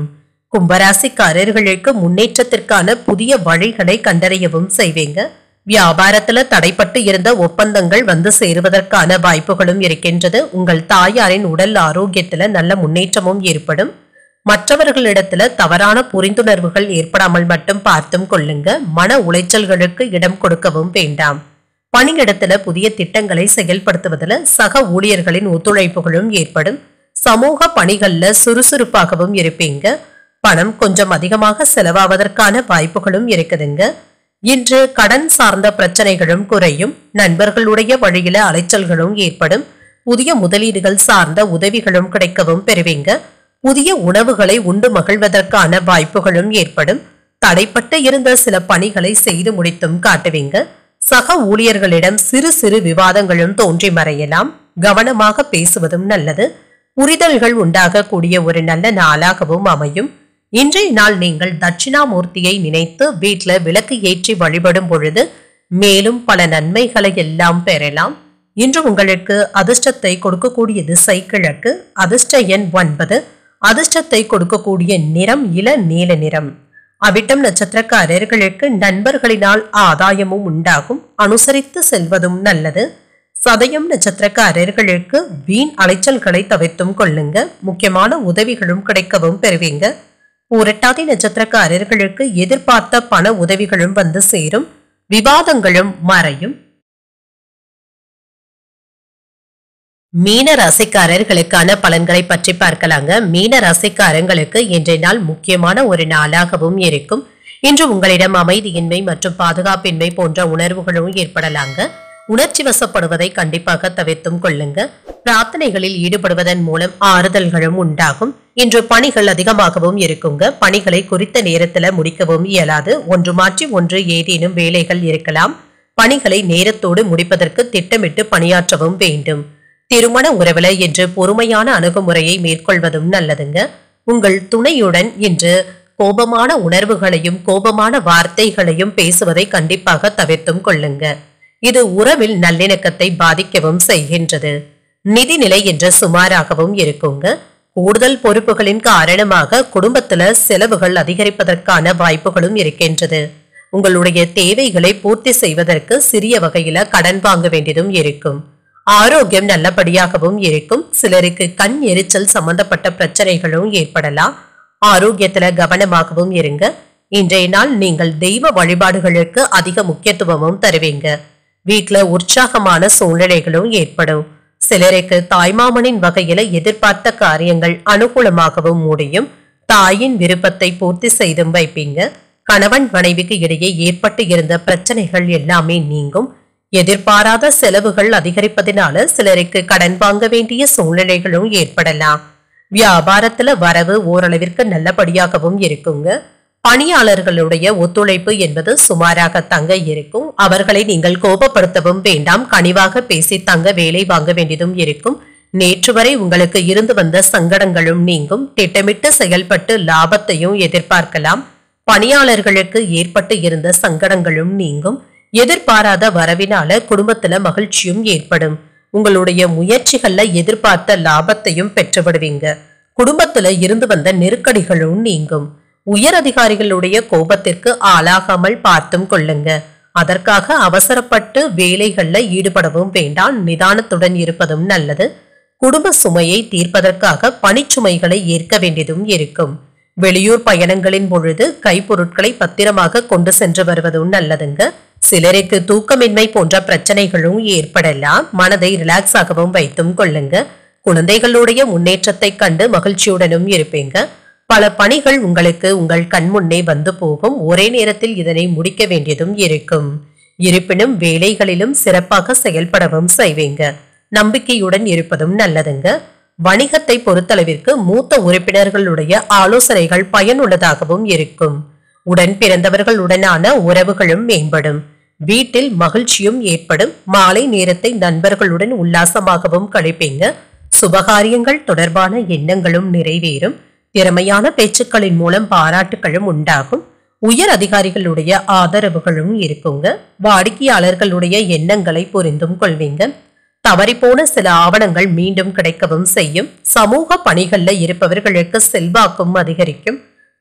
கும்பராசிக்காரர்களுக்கு முன்னேற்றத்திற்கான புதிய வழிகளை கண்டறியவும் செய்வீங்க வியாபாரத்துல தடைப்பட்டு இருந்த ஒப்பந்தங்கள் வந்து சேருவதற்கான வாய்ப்புகளும் இருக்கின்றது உங்கள் தாயாரின் உடல் ஆரோக்கியத்துல நல்ல முன்னேற்றமும் ஏற்படும் மற்றவர்களிடத்துல தவறான புரிந்துணர்வுகள் ஏற்படாமல் மட்டும் பார்த்தும் கொள்ளுங்க மன உளைச்சல்களுக்கு இடம் கொடுக்கவும் வேண்டாம் பணியிடத்துல புதிய திட்டங்களை செயல்படுத்துவதில் சக ஊழியர்களின் ஒத்துழைப்புகளும் ஏற்படும் சமூக பணிகள்ல சுறுசுறுப்பாகவும் இருப்பீங்க பணம் கொஞ்சம் அதிகமாக செலவாவதற்கான வாய்ப்புகளும் இருக்குதுங்க இன்று கடன் சார்ந்த பிரச்சனைகளும் குறையும் நண்பர்களுடைய வழியில அலைச்சல்களும் ஏற்படும் புதிய முதலீடுகள் சார்ந்த உதவிகளும் கிடைக்கவும் பெறுவீங்க புதிய உணவுகளை உண்டு மகிழ்வதற்கான வாய்ப்புகளும் ஏற்படும் தடைப்பட்டு இருந்த சில பணிகளை செய்து முடித்தும் காட்டுவீங்க சக ஊழியர்களிடம் சிறு சிறு விவாதங்களும் தோன்றி மறையலாம் கவனமாக பேசுவதும் நல்லது புரிதல்கள் உண்டாகக்கூடிய ஒரு நல்ல நாளாகவும் அமையும் இன்றைய நாள் நீங்கள் தட்சிணாமூர்த்தியை நினைத்து வீட்ல விளக்கு ஏற்றி வழிபடும் பொழுது மேலும் பல நன்மைகளை எல்லாம் பெறலாம் இன்று உங்களுக்கு அதிர்ஷ்டத்தை கொடுக்கக்கூடிய திசை கிழக்கு அதிர்ஷ்ட எண் ஒன்பது அதிர்ஷ்டத்தை கொடுக்கக்கூடிய நிறம் இள நீல நிறம் அவிட்டம் நட்சத்திரக்காரர்களுக்கு நண்பர்களினால் ஆதாயமும் உண்டாகும் அனுசரித்து செல்வதும் நல்லது சதயம் நட்சத்திரக்காரர்களுக்கு வீண் அலைச்சல்களை தவிர்த்தும் கொள்ளுங்க முக்கியமான உதவிகளும் கிடைக்கவும் பெறுவீங்க பூரட்டாதி நட்சத்திரக்காரர்களுக்கு எதிர்பார்த்த பண உதவிகளும் வந்து சேரும் விவாதங்களும் மறையும் மீன ராசிக்காரர்களுக்கான பலன்களை பற்றி பார்க்கலாங்க மீன ராசிக்காரங்களுக்கு இன்றைய நாள் முக்கியமான ஒரு நாளாகவும் இருக்கும் இன்று உங்களிடம் அமைதியின்மை மற்றும் பாதுகாப்பின்மை போன்ற உணர்வுகளும் ஏற்படலாங்க உணர்ச்சி வசப்படுவதை கண்டிப்பாக தவிர்த்தும் கொள்ளுங்க பிரார்த்தனைகளில் ஈடுபடுவதன் மூலம் ஆறுதல்களும் உண்டாகும் இன்று பணிகள் அதிகமாகவும் இருக்குங்க பணிகளை குறித்த நேரத்துல முடிக்கவும் இயலாது ஒன்று மாற்றி ஒன்று ஏதேனும் வேலைகள் இருக்கலாம் பணிகளை நேரத்தோடு முடிப்பதற்கு திட்டமிட்டு பணியாற்றவும் வேண்டும் திருமண உறவுல என்று பொறுமையான அணுகுமுறையை மேற்கொள்வதும் நல்லதுங்க உங்கள் துணையுடன் இன்று கோபமான உணர்வுகளையும் கோபமான வார்த்தைகளையும் பேசுவதை கண்டிப்பாக தவிர்த்தும் கொள்ளுங்க இது உறவில் நல்லிணக்கத்தை பாதிக்கவும் செய்கின்றது நிதிநிலை என்று சுமாராகவும் இருக்குங்க கூடுதல் பொறுப்புகளின் காரணமாக குடும்பத்துல செலவுகள் அதிகரிப்பதற்கான வாய்ப்புகளும் இருக்கின்றது உங்களுடைய தேவைகளை பூர்த்தி செய்வதற்கு சிறிய வகையில கடன் வாங்க வேண்டியதும் இருக்கும் ஆரோக்கியம் நல்லபடியாகவும் இருக்கும் சிலருக்கு கண் எரிச்சல் சம்பந்தப்பட்ட பிரச்சனைகளும் ஏற்படலாம் ஆரோக்கியத்துல கவனமாகவும் இருங்க இன்றைய நாள் நீங்கள் தெய்வ வழிபாடுகளுக்கு அதிக முக்கியத்துவமும் தருவீங்க வீட்ல உற்சாகமான சூழ்நிலைகளும் ஏற்படும் சிலருக்கு தாய்மாமனின் வகையில எதிர்பார்த்த காரியங்கள் அனுகூலமாகவும் முடியும் தாயின் விருப்பத்தை பூர்த்தி செய்தும் வைப்பீங்க கணவன் மனைவிக்கு இடையே ஏற்பட்டு இருந்த பிரச்சனைகள் எல்லாமே நீங்கும் எதிர்பாராத செலவுகள் அதிகரிப்பதனால சிலருக்கு கடன் வாங்க வேண்டிய சூழ்நிலைகளும் ஏற்படலாம் வியாபாரத்துல வரவு ஓரளவிற்கு நல்லபடியாகவும் இருக்குங்க பணியாளர்களுடைய ஒத்துழைப்பு என்பது சுமாராக தங்க இருக்கும் அவர்களை நீங்கள் கோபப்படுத்தவும் வேண்டாம் கனிவாக பேசி தங்க வேலை வாங்க வேண்டியதும் இருக்கும் நேற்று வரை உங்களுக்கு இருந்து வந்த சங்கடங்களும் நீங்கும் திட்டமிட்டு செயல்பட்டு லாபத்தையும் எதிர்பார்க்கலாம் பணியாளர்களுக்கு ஏற்பட்டு இருந்த சங்கடங்களும் நீங்கும் எதிர்பாராத வரவினால குடும்பத்துல மகிழ்ச்சியும் ஏற்படும் உங்களுடைய முயற்சிகள்ல எதிர்பார்த்த லாபத்தையும் பெற்று விடுவீங்க குடும்பத்துல இருந்து வந்த நெருக்கடிகளும் நீங்கும் உயர் அதிகாரிகளுடைய கோபத்திற்கு ஆளாகாமல் பார்த்தும் கொள்ளுங்க அதற்காக அவசரப்பட்டு வேலைகள்ல ஈடுபடவும் வேண்டாம் நிதானத்துடன் இருப்பதும் நல்லது குடும்ப சுமையை தீர்ப்பதற்காக பணிச்சுமைகளை ஏற்க வேண்டியதும் இருக்கும் வெளியூர் பயணங்களின் பொழுது கைப்பொருட்களை பத்திரமாக கொண்டு சென்று வருவதும் நல்லதுங்க சிலருக்கு தூக்கமின்மை போன்ற பிரச்சனைகளும் ஏற்படலாம் மனதை ரிலாக்ஸ் ஆகவும் வைத்தும் கொள்ளுங்க குழந்தைகளுடைய முன்னேற்றத்தை கண்டு மகிழ்ச்சியுடனும் இருப்பீங்க பல பணிகள் உங்களுக்கு உங்கள் கண்முன்னே வந்து போகும் ஒரே நேரத்தில் இதனை முடிக்க வேண்டியதும் இருக்கும் இருப்பினும் வேலைகளிலும் சிறப்பாக செயல்படவும் செய்வீங்க நம்பிக்கையுடன் இருப்பதும் நல்லதுங்க வணிகத்தை பொறுத்தளவிற்கு மூத்த உறுப்பினர்களுடைய ஆலோசனைகள் பயனுள்ளதாகவும் இருக்கும் உடன் பிறந்தவர்களுடனான உறவுகளும் மேம்படும் வீட்டில் மகிழ்ச்சியும் ஏற்படும் மாலை நேரத்தை நண்பர்களுடன் உல்லாசமாகவும் கழிப்பீங்க சுபகாரியங்கள் தொடர்பான எண்ணங்களும் நிறைவேறும் திறமையான பேச்சுக்களின் மூலம் பாராட்டுகளும் உண்டாகும் உயர் அதிகாரிகளுடைய ஆதரவுகளும் இருக்குங்க வாடிக்கையாளர்களுடைய எண்ணங்களை புரிந்தும் கொள்வீங்க தவறிப்போன சில ஆவணங்கள் மீண்டும் கிடைக்கவும் செய்யும் சமூக பணிகள்ல இருப்பவர்களுக்கு செல்வாக்கும் அதிகரிக்கும்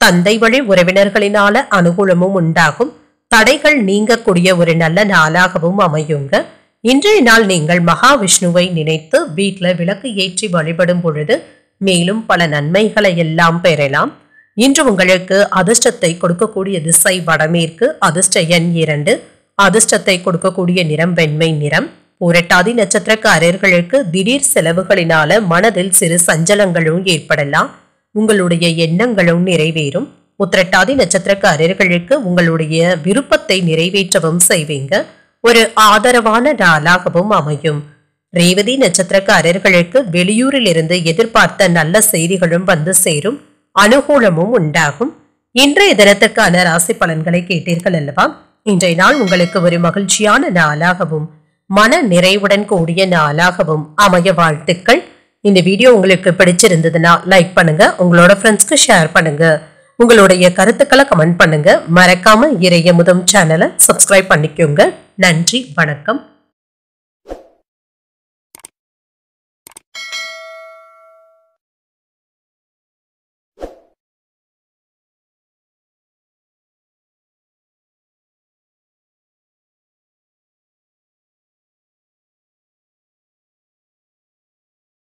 தந்தை வழி உறவினர்களினால அனுகூலமும் உண்டாகும் தடைகள் நீங்கக்கூடிய ஒரு நல்ல நாளாகவும் அமையுங்க இன்றைய நாள் நீங்கள் மகாவிஷ்ணுவை நினைத்து வீட்ல விளக்கு ஏற்றி வழிபடும் பொழுது மேலும் பல நன்மைகளை எல்லாம் பெறலாம் இன்று உங்களுக்கு அதிர்ஷ்டத்தை கொடுக்கக்கூடிய திசை வடமேற்கு அதிர்ஷ்ட எண் இரண்டு அதிர்ஷ்டத்தை கொடுக்கக்கூடிய நிறம் வெண்மை நிறம் புரட்டாதி நட்சத்திரக்காரர்களுக்கு திடீர் செலவுகளினால மனதில் சிறு சஞ்சலங்களும் ஏற்படலாம் உங்களுடைய எண்ணங்களும் நிறைவேறும் உத்திரட்டாதி நட்சத்திரக்காரர்களுக்கு உங்களுடைய விருப்பத்தை நிறைவேற்றவும் செய்வீங்க ஒரு ஆதரவான நாளாகவும் அமையும் ரேவதி நட்சத்திரக்காரர்களுக்கு வெளியூரில் இருந்து எதிர்பார்த்த நல்ல செய்திகளும் வந்து சேரும் அனுகூலமும் உண்டாகும் இன்றைய தினத்துக்கான ராசி பலன்களை கேட்டீர்கள் அல்லவா இன்றைய நாள் உங்களுக்கு ஒரு மகிழ்ச்சியான நாளாகவும் மன நிறைவுடன் கூடிய நாளாகவும் அமைய வாழ்த்துக்கள் இந்த வீடியோ உங்களுக்கு பிடிச்சிருந்ததுன்னா லைக் பண்ணுங்க உங்களோட ஃப்ரெண்ட்ஸ்க்கு ஷேர் பண்ணுங்க உங்களுடைய கருத்துக்களை கமெண்ட் பண்ணுங்க மறக்காம இறைய முதம் சேனலை சப்ஸ்கிரைப் பண்ணிக்கோங்க நன்றி வணக்கம்